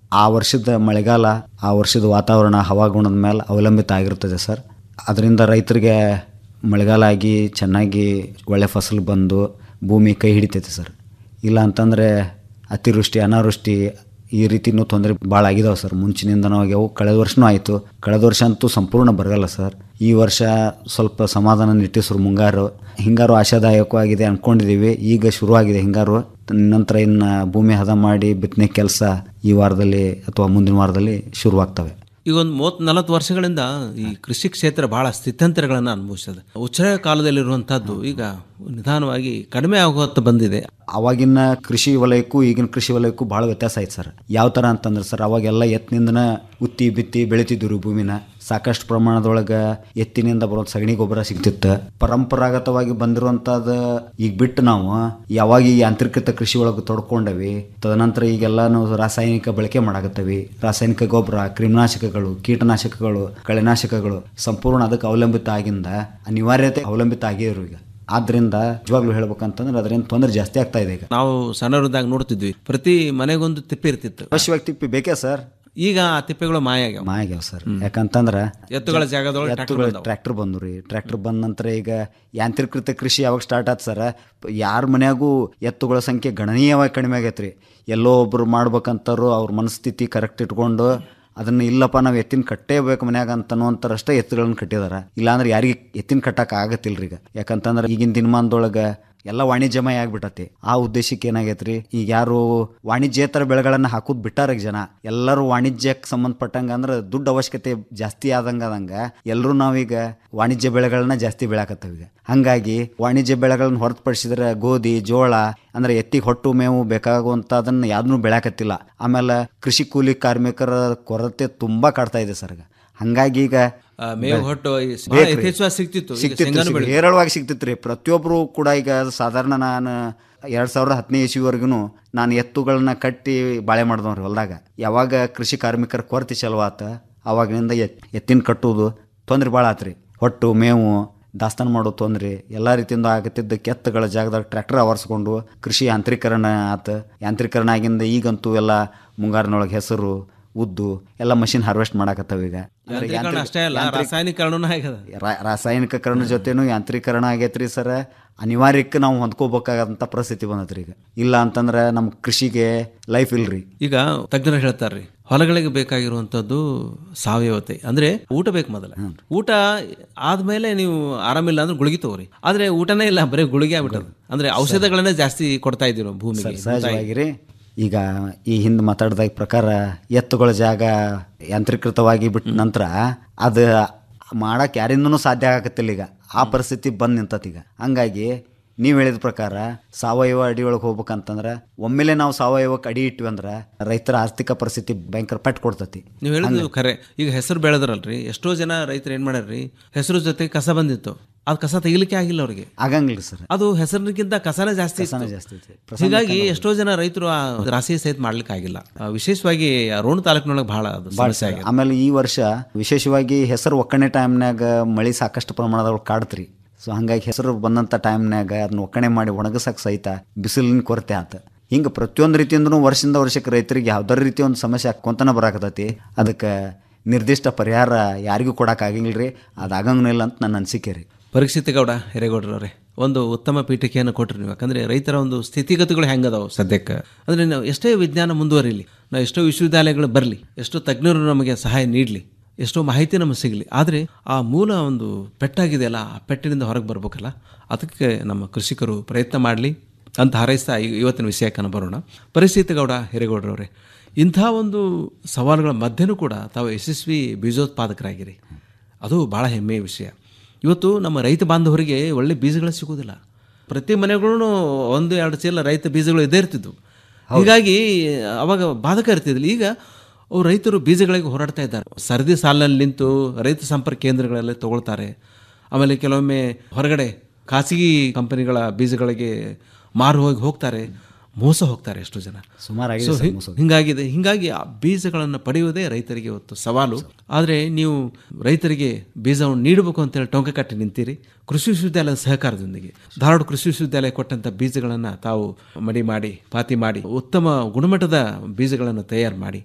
ಆ ವರ್ಷದ ಮಳೆಗಾಲ ಆ ವರ್ಷದ ವಾತಾವರಣ ಹವಾಗುಣದ ಮೇಲೆ ಅವಲಂಬಿತ ಆಗಿರ್ತದೆ ಸರ್ ಅದರಿಂದ ರೈತರಿಗೆ ಮಳೆಗಾಲ ಆಗಿ ಚೆನ್ನಾಗಿ ಒಳ್ಳೆ ಫಸಲು ಬಂದು ಭೂಮಿ ಕೈ ಹಿಡಿತೈತೆ ಸರ್ ಇಲ್ಲ ಅಂತಂದರೆ ಅತಿವೃಷ್ಟಿ ಅನಾವೃಷ್ಟಿ ಈ ರೀತಿನೂ ತೊಂದರೆ ಭಾಳ ಆಗಿದಾವೆ ಸರ್ ಮುಂಚಿನಿಂದನೂ ಆಗ್ಯಾವು ಕಳೆದ ವರ್ಷನೂ ಆಯಿತು ಕಳೆದ ವರ್ಷ ಅಂತೂ ಸಂಪೂರ್ಣ ಬರಗಲ್ಲ ಸರ್ ಈ ವರ್ಷ ಸ್ವಲ್ಪ ಸಮಾಧಾನ ನಿಟ್ಟಿಸ್ರು ಮುಂಗಾರು ಹಿಂಗಾರು ಆಶಾದಾಯಕವಾಗಿದೆ ಅಂದ್ಕೊಂಡಿದ್ದೀವಿ ಈಗ ಶುರುವಾಗಿದೆ ಹಿಂಗಾರು ನಂತರ ಇನ್ನು ಭೂಮಿ ಹದ ಮಾಡಿ ಬಿತ್ತನೆ ಕೆಲಸ ಈ ವಾರದಲ್ಲಿ ಅಥವಾ ಮುಂದಿನ ವಾರದಲ್ಲಿ ಶುರುವಾಗ್ತವೆ ಈಗ ಒಂದು ಮೂವತ್ ನಲವತ್ತು ವರ್ಷಗಳಿಂದ ಈ ಕೃಷಿ ಕ್ಷೇತ್ರ ಬಹಳ ಸ್ಥಿತ್ಯಂತರಗಳನ್ನು ಅನುಭವಿಸ್ತದೆ ಉಚ್ಚರ ಕಾಲದಲ್ಲಿರುವಂತಹದ್ದು ಈಗ ನಿಧಾನವಾಗಿ ಕಡಿಮೆ ಆಗುತ್ತ ಬಂದಿದೆ ಅವಾಗಿನ ಕೃಷಿ ವಲಯಕ್ಕೂ ಈಗಿನ ಕೃಷಿ ವಲಯಕ್ಕೂ ಭಾಳ ವ್ಯತ್ಯಾಸ ಐತೆ ಸರ್ ಯಾವ ಥರ ಅಂತಂದ್ರೆ ಸರ್ ಅವಾಗೆಲ್ಲ ಎತ್ತಿನಿಂದನ ಉತ್ತಿ ಬಿತ್ತಿ ಬೆಳಿತಿದ್ರು ಭೂಮಿನ ಸಾಕಷ್ಟು ಪ್ರಮಾಣದೊಳಗೆ ಎತ್ತಿನಿಂದ ಬರೋ ಸಗಣಿ ಗೊಬ್ಬರ ಸಿಗ್ತಿತ್ತು ಪರಂಪರಾಗತವಾಗಿ ಬಂದಿರುವಂಥದ್ದು ಈಗ ಬಿಟ್ಟು ನಾವು ಯಾವಾಗ ಈ ಯಾಂತ್ರಿಕೃತ ಕೃಷಿ ಒಳಗೆ ತೊಡ್ಕೊಂಡವಿ ತದನಂತರ ಈಗೆಲ್ಲ ನಾವು ರಾಸಾಯನಿಕ ಬಳಕೆ ಮಾಡಾಕತ್ತವಿ ರಾಸಾಯನಿಕ ಗೊಬ್ಬರ ಕ್ರಿಮಿನಾಶಕಗಳು ಕೀಟನಾಶಕಗಳು ಕಳೆನಾಶಕಗಳು ಸಂಪೂರ್ಣ ಅದಕ್ಕೆ ಅವಲಂಬಿತ ಆಗಿಂದ ಅನಿವಾರ್ಯತೆ ಅವಲಂಬಿತ ಆಗಿದ್ರು ಈಗ ಆದ್ರಿಂದ ನಿಜವಾಗ್ಲೂ ಹೇಳ್ಬೇಕಂತಂದ್ರೆ ಅದರಿಂದ ತೊಂದರೆ ಜಾಸ್ತಿ ಆಗ್ತಾ ಇದೆ ಈಗ ನಾವು ಸಣ್ಣವರಿದ್ದಾಗ ನೋಡ್ತಿದ್ವಿ ಪ್ರತಿ ಮನೆಗೊಂದು ತಿಪ್ಪೆ ಇರ್ತಿತ್ತು ಅವಶ್ಯವಾಗಿ ತಿಪ್ಪಿ ಬೇಕೇ ಸರ್ ಈಗ ಆ ತಿಪ್ಪೆಗಳು ಮಾಯ ಆಗ್ಯಾವ ಮಾಯ ಆಗ್ಯಾವ ಸರ್ ಯಾಕಂತಂದ್ರೆ ಎತ್ತುಗಳ ಜಾಗದೊಳಗೆ tractor ಎತ್ತುಗಳ ಬಂದಾವ. ಟ್ರ್ಯಾಕ್ಟರ್ ಬಂದು ರೀ ಟ್ರ್ಯಾಕ್ಟರ್ ಬಂದ ನಂತರ ಈಗ ಯಾಂತ್ರೀಕೃತ ಕೃಷಿ ಯಾವಾಗ ಸ್ಟಾರ್ಟ್ ಆಯ್ತು ಸರ್ ಯಾರ ಮನ್ಯಾಗೂ ಎತ್ತುಗಳ ಸಂಖ್ಯೆ ಗಣನೀಯವಾಗಿ ಕಡಿಮೆ ಆಗೈತೆ ರೀ ಎಲ್ಲೋ ಒಬ್ರು ಮಾಡ್ಬೇಕಂತಾರು ಅವ್ರ ಮನಸ್ಥಿತಿ ಕರೆಕ್ಟ್ ಇಟ್ಕೊಂಡು ಅದನ್ನ ಇಲ್ಲಪ್ಪ ನಾವು ಎತ್ತಿನ ಕಟ್ಟೇಬೇಕು ಮನ್ಯಾಗ ಅಂತನ್ನುವಂಥರಷ್ಟೇ ಎತ್ತುಗಳನ್ನ ಕಟ್ಟಿದಾರ ಇಲ್ಲಾಂದ್ರೆ ಯಾರಿಗೆ ಎತ್ತಿನ ಕಟ್ಟಕ್ಕೆ ಆಗತ್ತಿಲ್ರಿ ಈಗ ಯಾಕಂತಂದ್ರೆ ಈಗಿನ ದಿನಮಾನದೊಳಗೆ ಎಲ್ಲ ವಾಣಿಜ್ಯಮಯ ಆಗ್ಬಿಟ್ಟತಿ ಆ ಉದ್ದೇಶಕ್ಕೆ ಏನಾಗೈತ್ರಿ ಈಗ ಯಾರು ವಾಣಿಜ್ಯೇತರ ಬೆಳೆಗಳನ್ನ ಹಾಕೋದ್ ಬಿಟ್ಟಾರ ಈಗ ಜನ ಎಲ್ಲರೂ ವಾಣಿಜ್ಯಕ್ಕೆ ಸಂಬಂಧಪಟ್ಟಂಗ ಅಂದ್ರೆ ದುಡ್ಡು ಅವಶ್ಯಕತೆ ಜಾಸ್ತಿ ಆದಂಗ ಆದಂಗ ಎಲ್ಲರೂ ನಾವೀಗ ವಾಣಿಜ್ಯ ಬೆಳೆಗಳನ್ನ ಜಾಸ್ತಿ ಬೆಳಕತ್ತವ ಈಗ ಹಂಗಾಗಿ ವಾಣಿಜ್ಯ ಬೆಳೆಗಳನ್ನ ಹೊರತುಪಡಿಸಿದ್ರೆ ಗೋಧಿ ಜೋಳ ಅಂದ್ರೆ ಎತ್ತಿಗೆ ಹೊಟ್ಟು ಮೇವು ಬೇಕಾಗುವಂತದನ್ನ ಯಾವ್ದನ್ನು ಬೆಳಕತ್ತಿಲ್ಲ ಆಮೇಲೆ ಕೃಷಿ ಕೂಲಿ ಕಾರ್ಮಿಕರ ಕೊರತೆ ತುಂಬಾ ಕಾಡ್ತಾ ಇದೆ ಸರ್ ಈಗ ಹಂಗಾಗಿ ಈಗ ಆ, ಮೇವು ಹೊಟ್ಟು ಈ ಬಹಳ ಬೇಕ್ರಿ. ಯಥೇಚ್ಛವಾಗಿ ಸಿಗ್ತಿತ್ತು. ಈಗ ಸಿಗ್ತಿತ್ತು, ಶೇಂಗಾನು ಸಿಗ್ತಿತ್ತು. ಬೆಳೀತಿತ್ತು. ಹೇರಳವಾಗಿ ಸಿಗ್ತಿತ್ತು ರೀ ಪ್ರತಿಯೊಬ್ಬರು ಕೂಡ ಈಗ ಸಾಧಾರಣ ನಾನು ಎರಡ್ ಸಾವಿರದ ಹತ್ತನೇ ಇಸ್ವಿವರೆಗೂ ನಾನು ಎತ್ತುಗಳನ್ನ ಕಟ್ಟಿ ಬಾಳೆ ಮಾಡಿದವ್ರಿ ಹೊಲದಾಗ ಯಾವಾಗ ಕೃಷಿ ಕಾರ್ಮಿಕರ ಕೊರತೆ ಚಲವಾತ ಅವಾಗಿನಿಂದ ಎತ್ ಎತ್ತಿನ ಕಟ್ಟುವುದು ತೊಂದ್ರೆ ಭಾಳ ಆತ್ರಿ ಹೊಟ್ಟು ಮೇವು ದಾಸ್ತಾನು ಮಾಡೋ ತೊಂದ್ರೆ ಎಲ್ಲ ರೀತಿಯಿಂದ ಆಗತ್ತಿದ್ದ ಕೆತ್ತಗಳ ಜಾಗದಾಗ ಟ್ರ್ಯಾಕ್ಟರ್ ಆವರಿಸ್ಕೊಂಡು ಕೃಷಿ ಯಾಂತ್ರೀಕರಣ ಆತ ಯಾಂತ್ರೀಕರಣ ಆಗಿಂದ ಈಗಂತೂ ಎಲ್ಲ ಮುಂಗಾರಿನೊಳಗೆ ಹೆಸರು ಉದ್ದು ಎಲ್ಲ ಮಷಿನ್ ಹಾರ್ವೆಸ್ಟ್ ಮಾಡಾಕತ್ತಾವ ಈಗ ಅಂದ್ರೆ ಯಾಂತ್ರೀಕರಣ ಯಾಂತ್ರಿಕ- ಅಷ್ಟೇ ಅಲ್ಲ ಯಾಂತ್ರಿಕ- ರಾಸಾಯನಿಕರಣನೂ ಆಗ್ಯದ ರಾ- ರಾಸಾಯನಿಕಕರಣ ಜೊತೆನೂ ಯಾಂತ್ರೀಕರಣ ಆಗೈತ್ರಿ ಸರ್ ಅನಿವಾರ್ಯಕ್ಕೆ ನಾವು ಹೊಂದ್ಕೋಬೇಕಾಗಂತ ಪರಿಸ್ಥಿತಿ ಬಂದತ್ರಿ ಈಗ ಇಲ್ಲ ಅಂತಂದ್ರೆ ನಮ್ಮ ಕೃಷಿಗೆ ಲೈಫ್ ಇಲ್ರಿ ಈಗ ತಜ್ಞರು ಹೇಳ್ತಾರ್ರಿ ಹೊಲಗಳಿಗೆ ಬೇಕಾಗಿರುವಂತದ್ದು ಸಾವಯವತೆ ಅಂದ್ರೆ ಊಟ ಬೇಕು ಮೊದಲ ಊಟ ಆದ್ಮೇಲೆ ನೀವು ಆರಾಮಿಲ್ಲ ಅಂದ್ರೆ ಗುಳಿಗೆ ತಗೋರಿ ಆದ್ರೆ ಊಟನೇ ಇಲ್ಲ ಬರೀ ಗುಳಿಗೆ ಆಗ್ಬಿಟ್ಟದ ಅಂದ್ರೆ ಔಷಧಗಳನ್ನೇ ಜಾಸ್ತಿ ಕೊಡ್ತಾ ಇದೀವಿ ನಾವು ಭೂಮಿಗೆ ಸರ್ ಸಹಜವಾಗಿ ರೀ ಈಗ ಈ ಹಿಂದೆ ಮಾತಾಡಿದ ಪ್ರಕಾರ ಎತ್ತುಗಳ ಜಾಗ ಯಾಂತ್ರೀಕೃತವಾಗಿ ಬಿಟ್ಟ ನಂತರ ಅದು ಮಾಡಕ್ಕೆ ಯಾರಿಂದನೂ ಸಾಧ್ಯ ಆಗತ್ತಿಲ್ಲ ಈಗ ಆ ಪರಿಸ್ಥಿತಿ ಬಂದು ನಿಂತತ್ ಈಗ ಹಂಗಾಗಿ ನೀವು ಹೇಳಿದ ಪ್ರಕಾರ ಸಾವಯವ ಅಡಿ ಒಳಗೆ ಹೋಗ್ಬೇಕಂತಂದ್ರೆ ಒಮ್ಮೆಲೆ ನಾವು ಸಾವಯವಕ್ಕೆ ಅಡಿ ಇಟ್ವಿ ಅಂದ್ರೆ ರೈತರ ಆರ್ಥಿಕ ಪರಿಸ್ಥಿತಿ ಭಯಂಕರ ಪೆಟ್ಟು ಕೊಡ್ತತಿ ನೀವು ಹೇಳಿದ್ದು ಖರೆ ಈಗ ಹೆಸರು ಬೆಳೆದ್ರಲ್ರಿ ಎಷ್ಟೋ ಜನ ರೈತರು ಏನ್ ಮಾಡ್ಯಾರ್ರಿ ಹೆಸರು ಜೊತೆ ಕಸ ಬಂದಿತ್ತು ಅದು ಕಸ ತೆಗಿಲಿಕ್ಕೆ ಆಗಿಲ್ಲ ಅವ್ರಿಗೆ ಆಗಂಗಿಲ್ಲ ಸರ್ ಅದು ಹೆಸರಿಗಿಂತ ಕಸನೇ ಜಾಸ್ತಿ ಕಸನೇ ಇತ್ತು. ಜಾಸ್ತಿ ಐತಿ. ಹೀಗಾಗಿ ಎಷ್ಟೋ ಜನ ರೈತರು ಆ ರಾಶಿ ಸಹಿತ ಮಾಡ್ಲಿಕ್ಕೆ ಆಗಿಲ್ಲ ಆ, ವಿಶೇಷವಾಗಿ ಆ ರೋಣ ತಾಲೂಕಿನೊಳಗೆ ಬಹಳ ಅದು ಭಾಳ ಸಮಸ್ಯೆ ಆಗಿದೆ ಆಮೇಲೆ ಈ ವರ್ಷ ವಿಶೇಷವಾಗಿ ಹೆಸರು ಒಕ್ಕಣೆ ಟೈಮ್ನಾಗ ಮಳೆ ಸಾಕಷ್ಟು ಪ್ರಮಾಣದೊಳಗೆ ಕಾಡ್ತ್ರಿ ಸೊ ಹಂಗಾಗಿ ಹೆಸರು ಬಂದಂಥ ಟೈಮ್ನಾಗ ಅದನ್ನ ಒಕ್ಕಣೆ ಮಾಡಿ ಒಣಗಸಕ್ಕೆ ಸಹಿತ ಬಿಸಿಲಿನ ಕೊರತೆ ಆತ ಹಿಂಗೆ ಪ್ರತಿಯೊಂದು ರೀತಿಯಿಂದನೂ ವರ್ಷದಿಂದ ವರ್ಷಕ್ಕೆ ರೈತರಿಗೆ ಯಾವ್ದಾರ ರೀತಿ ಒಂದು ಸಮಸ್ಯೆ ಹಾಕೊಂತನ ಬರಾಕತೈತಿ ಅದಕ್ಕೆ ನಿರ್ದಿಷ್ಟ ಪರಿಹಾರ ಯಾರಿಗೂ ಕೊಡೋಕ್ಕಾಗಂಗಿಲ್ಲ ರೀ ಅದು ಆಗಂಗಿಲ್ಲ ಅಂತ ನನ್ನ ಅನಿಸಿಕೆ ರೀ ಪರೀಕ್ಷಿತ ಗೌಡ ಹಿರೇಗೌಡರವ್ರೆ ಒಂದು ಉತ್ತಮ ಪೀಠಿಕೆಯನ್ನು ಕೊಟ್ರಿ ನೀವು ಯಾಕಂದ್ರೆ ರೈತರ ಒಂದು ಸ್ಥಿತಿಗತಿಗಳು ಹೆಂಗದಾವು ಸದ್ಯಕ್ಕೆ ಅಂದ್ರೆ ನಾವು ಎಷ್ಟೇ ವಿಜ್ಞಾನ ಮುಂದುವರಿಲಿ ನಾವು ಎಷ್ಟೋ ವಿಶ್ವವಿದ್ಯಾಲಯಗಳು ಬರಲಿ ಎಷ್ಟೋ ತಜ್ಞರು ನಮಗೆ ಸಹಾಯ ನೀಡಲಿ ಎಷ್ಟೋ ಮಾಹಿತಿ ನಮಗೆ ಸಿಗಲಿ ಆದರೆ ಆ ಮೂಲ ಒಂದು ಪೆಟ್ಟಾಗಿದೆಯಲ್ಲ ಆ ಪೆಟ್ಟಿನಿಂದ ಹೊರಗೆ ಬರ್ಬೇಕಲ್ಲ ಅದಕ್ಕೆ ನಮ್ಮ ಕೃಷಿಕರು ಪ್ರಯತ್ನ ಮಾಡಲಿ ಅಂತ ಹಾರೈಸ್ತಾ ಈ- ಇವತ್ತಿನ ವಿಷಯಕ್ಕೆ ಬರೋಣ ಪರಿಸ್ಥಿತಿ ಗೌಡ ಹಿರೇಗೌಡರವರೇ ಇಂಥ ಒಂದು ಸವಾಲುಗಳ ಮಧ್ಯೆನೂ ಕೂಡ ತಾವು ಯಶಸ್ವಿ ಬೀಜೋತ್ಪಾದಕರಾಗಿರಿ ಅದು ಭಾಳ ಹೆಮ್ಮೆಯ ವಿಷಯ ಇವತ್ತು ನಮ್ಮ ರೈತ ಬಾಂಧವರಿಗೆ ಒಳ್ಳೆ ಬೀಜಗಳು ಸಿಗೋದಿಲ್ಲ ಪ್ರತಿ ಮನೆಗಳೂ ಒಂದು ಎರಡು ಚೀಲ ರೈತ ಬೀಜಗಳು ಇದೇ ಇರ್ತಿದ್ವು ಹೀಗಾಗಿ ಅವಾಗ ಬಾಧಕ ಇರ್ತಿದ್ದಿಲ್ಲ ಈಗ ಅವ್ರು ರೈತರು ಬೀಜಗಳಿಗೆ ಹೋರಾಡ್ತಾ ಇದ್ದಾರೆ ಸರದಿ ಸಾಲಿನಲ್ಲಿ ನಿಂತು ರೈತ ಸಂಪರ್ಕ ಕೇಂದ್ರಗಳಲ್ಲಿ ತಗೊಳ್ತಾರೆ ಆಮೇಲೆ ಕೆಲವೊಮ್ಮೆ ಹೊರಗಡೆ ಖಾಸಗಿ ಕಂಪನಿಗಳ ಬೀಜಗಳಿಗೆ ಮಾರು ಹೋಗಿ ಹೋಗ್ತಾರೆ ಮೋಸ ಹೋಗ್ತಾರೆ ಎಷ್ಟೋ ಜನ ಸುಮಾರಾಗಿದೆ So, ಸರ್ ಹಿಂಗ್- ಮೋಸ. ಹಿಂಗಾಗಿದೆ ಹಿಂಗಾಗಿ ಆ ಬೀಜಗಳನ್ನು ಪಡೆಯುವುದೇ ರೈತರಿಗೆ ಇವತ್ತು ಸವಾಲು ಆದರೆ ನೀವು ರೈತರಿಗೆ ಬೀಜವನ್ನು ನೀಡಬೇಕು ಅಂತೇಳಿ ಟೊಂಕ ಕಟ್ಟಿ ನಿಂತೀರಿ ಕೃಷಿ ವಿಶ್ವವಿದ್ಯಾಲಯದ ಸಹಕಾರದೊಂದಿಗೆ ಧಾರವಾಡ ಕೃಷಿ ವಿಶ್ವವಿದ್ಯಾಲಯ ಕೊಟ್ಟಂಥ ಬೀಜಗಳನ್ನು ತಾವು ಮಡಿ ಮಾಡಿ ಪಾತಿ ಮಾಡಿ ಉತ್ತಮ ಗುಣಮಟ್ಟದ ಬೀಜಗಳನ್ನು ತಯಾರು ಮಾಡಿ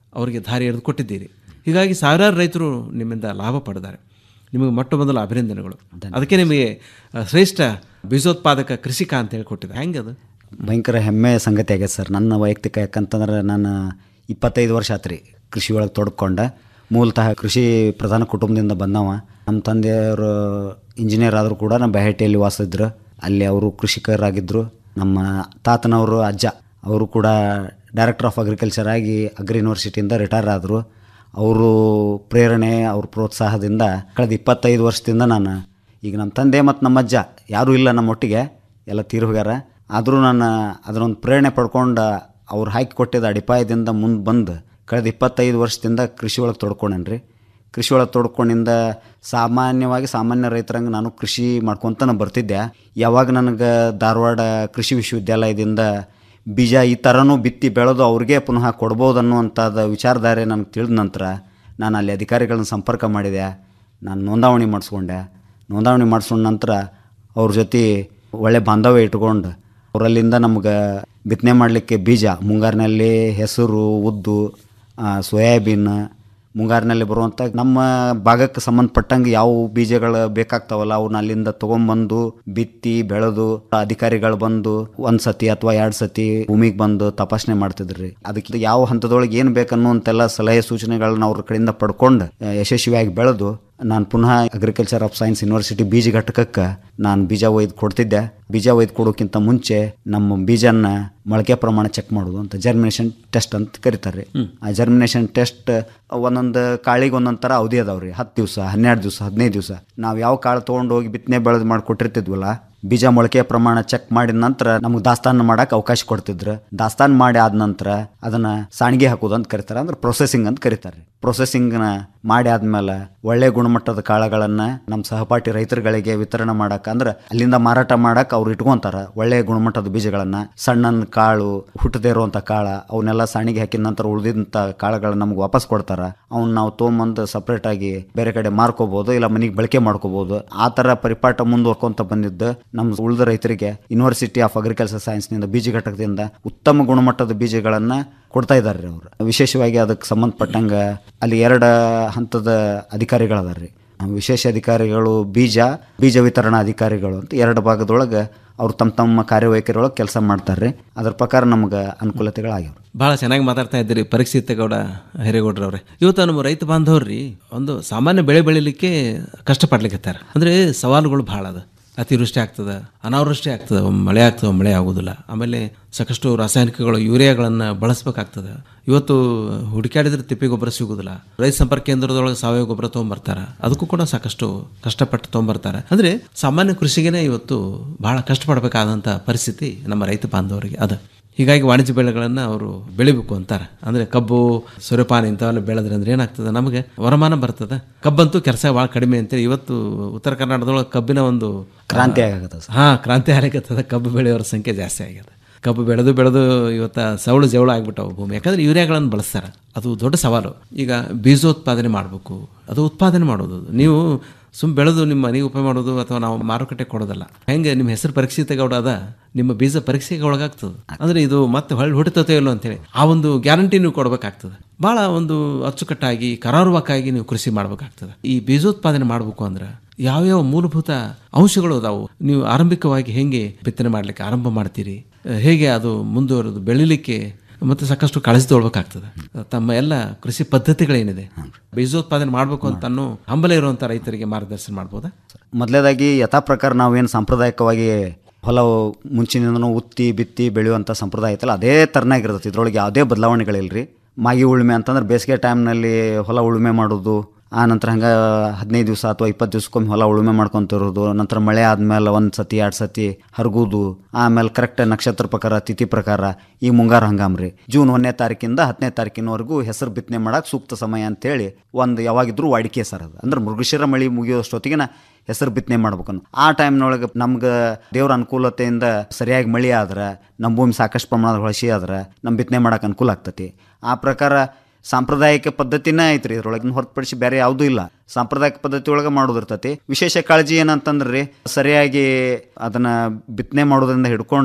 ಅವರಿಗೆ ದಾರಿ ಎರೆದು ಕೊಟ್ಟಿದ್ದೀರಿ ಹೀಗಾಗಿ ಸಾವಿರಾರು ರೈತರು ನಿಮ್ಮಿಂದ ಲಾಭ ಪಡೆದಾರೆ ನಿಮಗೆ ಮೊಟ್ಟ ಮೊದಲ ಅಭಿನಂದನೆಗಳು ಅದಕ್ಕೆ ನಿಮಗೆ ಆ, ಶ್ರೇಷ್ಠ ಬೀಜೋತ್ಪಾದಕ ಕೃಷಿಕ ಅಂತ ಹೇಳಿ ಕೊಟ್ಟಿದೆ ಹೆಂಗೆ ಅದು ಭಯಂಕರ ಹೆಮ್ಮೆಯ ಸಂಗತಿ ಆಗೈತೆ ಸರ್ ನನ್ನ ವೈಯಕ್ತಿಕ ಯಾಕಂತಂದ್ರೆ ನಾನು ಇಪ್ಪತ್ತೈದು ವರ್ಷ ಆತ್ರಿ ಕೃಷಿ ಒಳಗೆ ತೊಡ್ಕೊಂಡೆ ಮೂಲತಃ ಕೃಷಿ ಪ್ರಧಾನ ಕುಟುಂಬದಿಂದ ಬಂದವ ನಮ್ಮ ತಂದೆಯವರು ಇಂಜಿನಿಯರ್ ಆದರೂ ಕೂಡ ನಮ್ಮ ಬೆಹಟ್ಟಿಯಲ್ಲಿ ವಾಸಿದ್ರು ಅಲ್ಲಿ ಅವರು ಕೃಷಿಕರಾಗಿದ್ದರು ನಮ್ಮ ತಾತನವರು ಅಜ್ಜ ಅವರು ಕೂಡ ಡೈರೆಕ್ಟರ್ ಆಫ್ ಅಗ್ರಿಕಲ್ಚರ್ ಆಗಿ ಅಗ್ರಿ ಯೂನಿವರ್ಸಿಟಿಯಿಂದ ರಿಟೈರ್ ಆದರು ಅವರು ಪ್ರೇರಣೆ ಅವ್ರ ಪ್ರೋತ್ಸಾಹದಿಂದ ಕಳೆದ ಇಪ್ಪತ್ತೈದು ವರ್ಷದಿಂದ ನಾನು ಈಗ ನಮ್ಮ ತಂದೆ ಮತ್ತು ನಮ್ಮ ಅಜ್ಜ ಯಾರೂ ಇಲ್ಲ ನಮ್ಮ ಒಟ್ಟಿಗೆ ಎಲ್ಲ ತೀರ್ ಹೋಗ್ಯಾರ ಆದರೂ ನಾನು ಅದರೊಂದು ಪ್ರೇರಣೆ ಪಡ್ಕೊಂಡು ಅವ್ರು ಹಾಕಿ ಕೊಟ್ಟಿದ್ದ ಅಡಿಪಾಯದಿಂದ ಮುಂದೆ ಬಂದು ಕಳೆದ ಇಪ್ಪತ್ತೈದು ವರ್ಷದಿಂದ ಕೃಷಿ ಒಳಗೆ ತೊಡ್ಕೊಂಡೇನ್ರಿ ಕೃಷಿ ಒಳಗೆ ತೊಡ್ಕೊಂಡಿಂದ ಸಾಮಾನ್ಯವಾಗಿ ಸಾಮಾನ್ಯ ರೈತರಂಗೆ ನಾನು ಕೃಷಿ ಮಾಡ್ಕೊತಾನೆ ಬರ್ತಿದ್ದೆ ಯಾವಾಗ ನನಗೆ ಧಾರವಾಡ ಕೃಷಿ ವಿಶ್ವವಿದ್ಯಾಲಯದಿಂದ ಬೀಜ ಈ ಥರನೂ ಬಿತ್ತಿ ಬೆಳೆದು ಅವ್ರಿಗೆ ಪುನಃ ಕೊಡ್ಬೋದು ಅನ್ನುವಂಥದ್ದು ವಿಚಾರಧಾರೆ ನನಗೆ ತಿಳಿದ ನಂತರ ನಾನು ಅಲ್ಲಿ ಅಧಿಕಾರಿಗಳನ್ನ ಸಂಪರ್ಕ ಮಾಡಿದೆ ನಾನು ನೋಂದಾವಣಿ ಮಾಡಿಸ್ಕೊಂಡೆ ನೋಂದಾವಣಿ ಮಾಡಿಸ್ಕೊಂಡ ನಂತರ ಅವ್ರ ಜೊತೆ ಒಳ್ಳೆ ಬಾಂಧವ್ಯ ಇಟ್ಕೊಂಡು ಅವರಲ್ಲಿಂದ ನಮ್ಗೆ ಬಿತ್ತನೆ ಮಾಡಲಿಕ್ಕೆ ಬೀಜ ಮುಂಗಾರಿನಲ್ಲಿ ಹೆಸರು ಉದ್ದು ಆ, ಸೋಯಾಬೀನ್ ಮುಂಗಾರಿನಲ್ಲಿ ಬರುವಂಥ ನಮ್ಮ ಭಾಗಕ್ಕೆ ಸಂಬಂಧಪಟ್ಟಂಗೆ ಯಾವ ಬೀಜಗಳು ಬೇಕಾಗ್ತಾವಲ್ಲ ಅವನ್ನ ಅಲ್ಲಿಂದ ತೊಗೊಂಬಂದು ಬಿತ್ತಿ ಬೆಳೆದು ಅಧಿಕಾರಿಗಳು ಬಂದು ಒಂದು ಸತಿ ಅಥವಾ ಎರಡು ಸತಿ ಭೂಮಿಗೆ ಬಂದು ತಪಾಸಣೆ ಮಾಡ್ತಿದ್ರಿ ಅದಕ್ಕೆ ಯಾವ ಹಂತದೊಳಗೆ ಏನು ಬೇಕನ್ನುವಂತೆಲ್ಲ ಸಲಹೆ ಸೂಚನೆಗಳನ್ನ ಅವ್ರ ಕಡೆಯಿಂದ ಪಡ್ಕೊಂಡು ಆ, ಯಶಸ್ವಿಯಾಗಿ ಬೆಳೆದು ನಾನು ಪುನಃ ಅಗ್ರಿಕಲ್ಚರ್ ಆಫ್ ಸೈನ್ಸ್ ಯೂನಿವರ್ಸಿಟಿ ಬೀಜ ಘಟಕಕ್ಕೆ ನಾನು ಬೀಜ ಒಯ್ದು ಕೊಡ್ತಿದ್ದೆ ಬೀಜ ಒಯ್ದು ಕೊಡೋಕ್ಕಿಂತ ಮುಂಚೆ ನಮ್ಮ ಬೀಜನ ಮೊಳಕೆ ಪ್ರಮಾಣ ಚೆಕ್ ಮಾಡೋದು ಅಂತ ಜರ್ಮಿನೇಷನ್ ಟೆಸ್ಟ್ ಅಂತ ಕರೀತಾರೆ ಆ ಜರ್ಮಿನೇಷನ್ ಟೆಸ್ಟ್ ಒಂದೊಂದು ಕಾಳಿಗೆ ಒಂದೊಂದು ಥರ ಅವಧಿ ಅದಾವ್ರಿ ಹತ್ತು ದಿವಸ ಹನ್ನೆರಡು ದಿವಸ ಹದಿನೈದು ದಿವಸ ನಾವು ಯಾವ ಕಾಳು ತೊಗೊಂಡು ಹೋಗಿ ಬಿತ್ತನೆ ಬೆಳೆದು ಮಾಡಿ ಕೊಟ್ಟಿರ್ತಿದ್ವಲ್ಲ ಬೀಜ ಮೊಳಕೆ ಪ್ರಮಾಣ ಚೆಕ್ ಮಾಡಿದ ನಂತರ ನಮ್ಗೆ ದಾಸ್ತಾನು ಮಾಡಕ್ಕೆ ಅವಕಾಶ ಕೊಡ್ತಿದ್ರು ದಾಸ್ತಾನು ಮಾಡಿ ಆದ ನಂತರ ಅದನ್ನ ಸಾಣಿಗೆ ಹಾಕೋದು ಅಂತ ಕರೀತಾರೆ ಅಂದ್ರೆ ಪ್ರೊಸೆಸಿಂಗ್ ಅಂತ ಕರೀತಾರೆ ಪ್ರೊಸೆಸಿಂಗ್ನ ಮಾಡಿ ಆದ್ಮೇಲೆ ಒಳ್ಳೆ ಗುಣಮಟ್ಟದ ಕಾಳುಗಳನ್ನ ನಮ್ಮ ಸಹಪಾಠಿ ರೈತರುಗಳಿಗೆ ವಿತರಣೆ ಮಾಡಕ್ಕೆ ಅಂದ್ರೆ ಅಲ್ಲಿಂದ ಮಾರಾಟ ಮಾಡಕ್ಕೆ ಅವ್ರು ಇಟ್ಕೊಂತಾರ ಒಳ್ಳೆ ಗುಣಮಟ್ಟದ ಬೀಜಗಳನ್ನ ಸಣ್ಣ ಕಾಳು ಹುಟ್ಟದೇ ಇರುವಂತ ಕಾಳ ಅವನ್ನೆಲ್ಲ ಸಾಣಿಗೆ ಹಾಕಿದ ನಂತರ ಉಳಿದಂತ ಕಾಳುಗಳನ್ನ ನಮ್ಗೆ ವಾಪಸ್ ಕೊಡ್ತಾರ ಅವ್ನ ನಾವು ತೊಗೊಂಬಂದು ಸಪ್ರೇಟ್ ಆಗಿ ಬೇರೆ ಕಡೆ ಮಾರ್ಕೋಬಹುದು ಇಲ್ಲ ಮನೆಗೆ ಬಳಕೆ ಮಾಡ್ಕೋಬಹುದು ಆ ತರ ಪರಿಪಾಠ ಮುಂದುವರ್ಕೊಂತ ಬಂದಿದ್ದು ನಮ್ಮ ಉಳಿದ ರೈತರಿಗೆ ಯೂನಿವರ್ಸಿಟಿ ಆಫ್ ಅಗ್ರಿಕಲ್ಚರ್ ಸೈನ್ಸ್ನಿಂದ ಬೀಜ ಘಟಕದಿಂದ ಉತ್ತಮ ಗುಣಮಟ್ಟದ ಬೀಜಗಳನ್ನ ಕೊಡ್ತಾ ಇದ್ದಾರೆ ಅವರು ವಿಶೇಷವಾಗಿ ಅದಕ್ಕೆ ಸಂಬಂಧಪಟ್ಟಂಗ ಅಲ್ಲಿ ಎರಡು ಹಂತದ ಅಧಿಕಾರಿಗಳದಾರ್ರಿ ವಿಶೇಷ ಅಧಿಕಾರಿಗಳು ಬೀಜ ಬೀಜ ವಿತರಣಾ ಅಧಿಕಾರಿಗಳು ಅಂತ ಎರಡು ಭಾಗದೊಳಗೆ ಅವ್ರು ತಮ್ಮ ತಮ್ಮ ಕಾರ್ಯವೈಖರಿಯೊಳಗೆ ಕೆಲಸ ಮಾಡ್ತಾರೆ ಅದ್ರ ಪ್ರಕಾರ ನಮ್ಗೆ ಅನುಕೂಲತೆಗಳಾಗ್ಯಾವ ಭಾಳ ಚೆನ್ನಾಗಿ ಮಾತಾಡ್ತಾ ಇದ್ದೀರಿ ಪರೀಕ್ಷಿತ ಗೌಡ ಹಿರೇಗೌಡ್ರವ್ರೆ ಇವತ್ತು ನಮ್ಮ ರೈತ ಬಾಂಧವ್ರಿ ಒಂದು ಸಾಮಾನ್ಯ ಬೆಳೆ ಬೆಳಿಲಿಕ್ಕೆ ಕಷ್ಟಪಡ್ಲಿಕ್ಕೆ ಅಂದ್ರೆ ಸವಾಲುಗಳು ಭಾಳ ಅದ ಅತಿವೃಷ್ಟಿ ಆಗ್ತದೆ ಅನಾವೃಷ್ಟಿ ಆಗ್ತದೆ ಒಮ್ಮೆ ಮಳೆ ಆಗ್ತದೆ ಒಮ್ಮೆ ಮಳೆ ಆಗೋದಿಲ್ಲ ಆಮೇಲೆ ಸಾಕಷ್ಟು ರಾಸಾಯನಿಕಗಳು ಯೂರಿಯಾಗಳನ್ನು ಬಳಸ್ಬೇಕಾಗ್ತದೆ ಇವತ್ತು ಹುಡುಕಾಡಿದ್ರೆ ತಿಪ್ಪಿ ಗೊಬ್ಬರ ಸಿಗೋದಿಲ್ಲ ರೈತ ಸಂಪರ್ಕ ಕೇಂದ್ರದೊಳಗೆ ಸಾವಯವ ಗೊಬ್ಬರ ತೊಗೊಂಬರ್ತಾರೆ ಅದಕ್ಕೂ ಕೂಡ ಸಾಕಷ್ಟು ಕಷ್ಟಪಟ್ಟು ತೊಗೊಂಬರ್ತಾರೆ ಅಂದ್ರೆ ಸಾಮಾನ್ಯ ಕೃಷಿಗೆನೇ ಇವತ್ತು ಬಹಳ ಕಷ್ಟಪಡಬೇಕಾದಂಥ ಪರಿಸ್ಥಿತಿ ನಮ್ಮ ರೈತ ಬಾಂಧವರಿಗೆ ಅದ ಹೀಗಾಗಿ ವಾಣಿಜ್ಯ ಬೆಳೆಗಳನ್ನು ಅವರು ಬೆಳಿಬೇಕು ಅಂತಾರೆ ಅಂದರೆ ಕಬ್ಬು ಸೂರ್ಯಪಾನ ಇಂಥವೆಲ್ಲ ಬೆಳೆದ್ರೆ ಅಂದ್ರೆ ಏನಾಗ್ತದೆ ನಮಗೆ ವರಮಾನ ಬರ್ತದೆ ಕಬ್ಬಂತೂ ಕೆಲಸ ಭಾಳ ಕಡಿಮೆ ಅಂತೇಳಿ ಇವತ್ತು ಉತ್ತರ ಕರ್ನಾಟಕದೊಳಗೆ ಕಬ್ಬಿನ ಒಂದು ಕ್ರಾಂತಿ ಆಗತ್ತೆ ಹಾ ಕ್ರಾಂತಿ ಆಗತ್ತದ ಕಬ್ಬು ಬೆಳೆಯೋರ ಸಂಖ್ಯೆ ಜಾಸ್ತಿ ಆಗ್ಯದ ಕಬ್ಬು ಬೆಳೆದು ಬೆಳೆದು ಇವತ್ತು ಸವಳು ಜವಳು ಆಗ್ಬಿಟ್ಟವು ಭೂಮಿ ಯಾಕಂದ್ರೆ ಯೂರಿಯಾಗಳನ್ನು ಬಳಸ್ತಾರೆ ಅದು ದೊಡ್ಡ ಸವಾಲು ಈಗ ಬೀಜೋತ್ಪಾದನೆ ಮಾಡಬೇಕು ಅದು ಉತ್ಪಾದನೆ ಮಾಡೋದು ಅದು. ನೀವು ಸುಮ್ ಬೆಳೆದು ನಿಮ್ಮ ಮನೆಗೆ ಉಪಯೋಗ ಮಾಡೋದು ಅಥವಾ ನಾವು ಮಾರುಕಟ್ಟೆ ಕೊಡೋದಲ್ಲ ಹೆಂಗೆ ನಿಮ್ಮ ಹೆಸರು ಪರೀಕ್ಷಿತ ಗೌಡ ಅದ ನಿಮ್ಮ ಬೀಜ ಪರೀಕ್ಷೆಗೆ ಒಳಗಾಗ್ತದೆ ಅಂದ್ರೆ ಇದು ಮತ್ತೆ ಹೊಳ್ಳಿ ಹೊಡಿತೋ ಇಲ್ಲೋ ಅಂತೇಳಿ ಆ ಒಂದು ಗ್ಯಾರಂಟಿ ನೀವು ಕೊಡಬೇಕಾಗ್ತದೆ ಭಾಳ ಒಂದು ಅಚ್ಚುಕಟ್ಟಾಗಿ ಕರಾರುವಕ್ಕಾಗಿ ನೀವು ಕೃಷಿ ಮಾಡಬೇಕಾಗ್ತದೆ ಈ ಬೀಜೋತ್ಪಾದನೆ ಮಾಡಬೇಕು ಅಂದ್ರೆ ಯಾವ್ಯಾವ ಮೂಲಭೂತ ಅಂಶಗಳು ಅದಾವು ನೀವು ಆರಂಭಿಕವಾಗಿ ಹೆಂಗೆ ಬಿತ್ತನೆ ಮಾಡಲಿಕ್ಕೆ ಆರಂಭ ಮಾಡ್ತೀರಿ ಅಹ್, ಹೇಗೆ ಅದು ಮುಂದುವರೆದು ಬೆಳಿಲಿಕ್ಕೆ ಮತ್ತೆ ಸಾಕಷ್ಟು ಕಾಳಜಿ ತಗೊಳ್ಬೇಕಾಗ್ತದೆ ತಮ್ಮ ಎಲ್ಲ ಕೃಷಿ ಪದ್ಧತಿಗಳೇನಿದೆ ಬೀಜೋತ್ಪಾದನೆ ಮಾಡಬೇಕು ಅಂತ ಅನ್ನೋ ಹಂಬಲ ಇರುವಂತ ರೈತರಿಗೆ ಮಾರ್ಗದರ್ಶನ ಮಾಡ್ಬೋದಾ ಮೊದಲೇದಾಗಿ ಯಥಾ ಪ್ರಕಾರ ನಾವೇನು ಸಾಂಪ್ರದಾಯಿಕವಾಗಿ ಹೊಲ ಮುಂಚಿನಿಂದನೂ ಉತ್ತಿ ಬಿತ್ತಿ ಬೆಳೆಯುವಂಥ ಸಂಪ್ರದಾಯ ಐತಲ್ಲ ಅದೇ ಥರನಾಗಿರ್ತೈತಿ ಇದ್ರೊಳಗೆ ಯಾವುದೇ ಬದಲಾವಣೆಗಳಿಲ್ರಿ ಮಾಗಿ ಉಳುಮೆ ಅಂತಂದ್ರೆ ಬೇಸಿಗೆ ಟೈಮ್ನಲ್ಲಿ ಹೊಲ ಉಳುಮೆ ಮಾಡೋದು ಆ ನಂತರ ಹಂಗೆ ಹದಿನೈದು ದಿವಸ ಅಥವಾ ಇಪ್ಪತ್ತು ದಿವ್ಸಕ್ಕೊಮ್ಮೆ ಹೊಲ ಉಳುಮೆ ಮಾಡ್ಕೊಂತಿರೋದು ನಂತರ ಮಳೆ ಆದ್ಮೇಲೆ ಒಂದು ಸತಿ ಎರಡು ಸತಿ ಹರಗುದು ಆಮೇಲೆ ಕರೆಕ್ಟ್ ನಕ್ಷತ್ರ ಪ್ರಕಾರ ತಿಥಿ ಪ್ರಕಾರ ಈ ಮುಂಗಾರು ಹಂಗಾಮ್ರಿ ಜೂನ್ ಒಂದನೇ ತಾರೀಕಿಂದ ಹತ್ತನೇ ತಾರೀಕಿನವರೆಗೂ ಹೆಸರು ಬಿತ್ತನೆ ಮಾಡಕ್ಕೆ ಸೂಕ್ತ ಸಮಯ ಅಂತೇಳಿ ಒಂದು ಯಾವಾಗಿದ್ರೂ ವಾಡಿಕೆ ಸರ್ ಅದು ಅಂದ್ರೆ ಮೃಗಶಿರ ಮಳೆ ಮುಗಿಯೋಷ್ಟೊತ್ತಿಗೆ ಹೆಸರು ಬಿತ್ತನೆ ಮಾಡ್ಬೇಕನ್ನು ಆ ಟೈಮ್ನೊಳಗೆ ನಮ್ಗೆ ದೇವ್ರ ಅನುಕೂಲತೆಯಿಂದ ಸರಿಯಾಗಿ ಮಳೆ ಆದ್ರೆ ನಮ್ಮ ಭೂಮಿ ಸಾಕಷ್ಟು ಪ್ರಮಾಣದ ಹೊಳಸಿ ಆದ್ರೆ ನಮ್ಮ ಬಿತ್ತನೆ ಮಾಡಕ್ಕೆ ಅನುಕೂಲ ಆಗ್ತತಿ ಆ ಪ್ರಕಾರ ಸಾಂಪ್ರದಾಯಿಕ ಪದ್ಧತಿನೇ ಐತ್ರಿ ಇದ್ರೊಳಗಿನ ಹೊರತುಪಡಿಸಿ ಬೇರೆ ಯಾವುದೂ ಇಲ್ಲ ಸಾಂಪ್ರದಾಯಿಕ ಪದ್ಧತಿ ಒಳಗೆ ಮಾಡೋದಿರ್ತತಿ ವಿಶೇಷ ಕಾಳಜಿ ಏನಂತಂದ್ರೆ ರೀ ಸರಿಯಾಗಿ ಅದನ್ನ ಬಿತ್ತನೆ ಮಾಡೋದ್ರಿಂದ ಹಿಡ್ಕೊಂಡು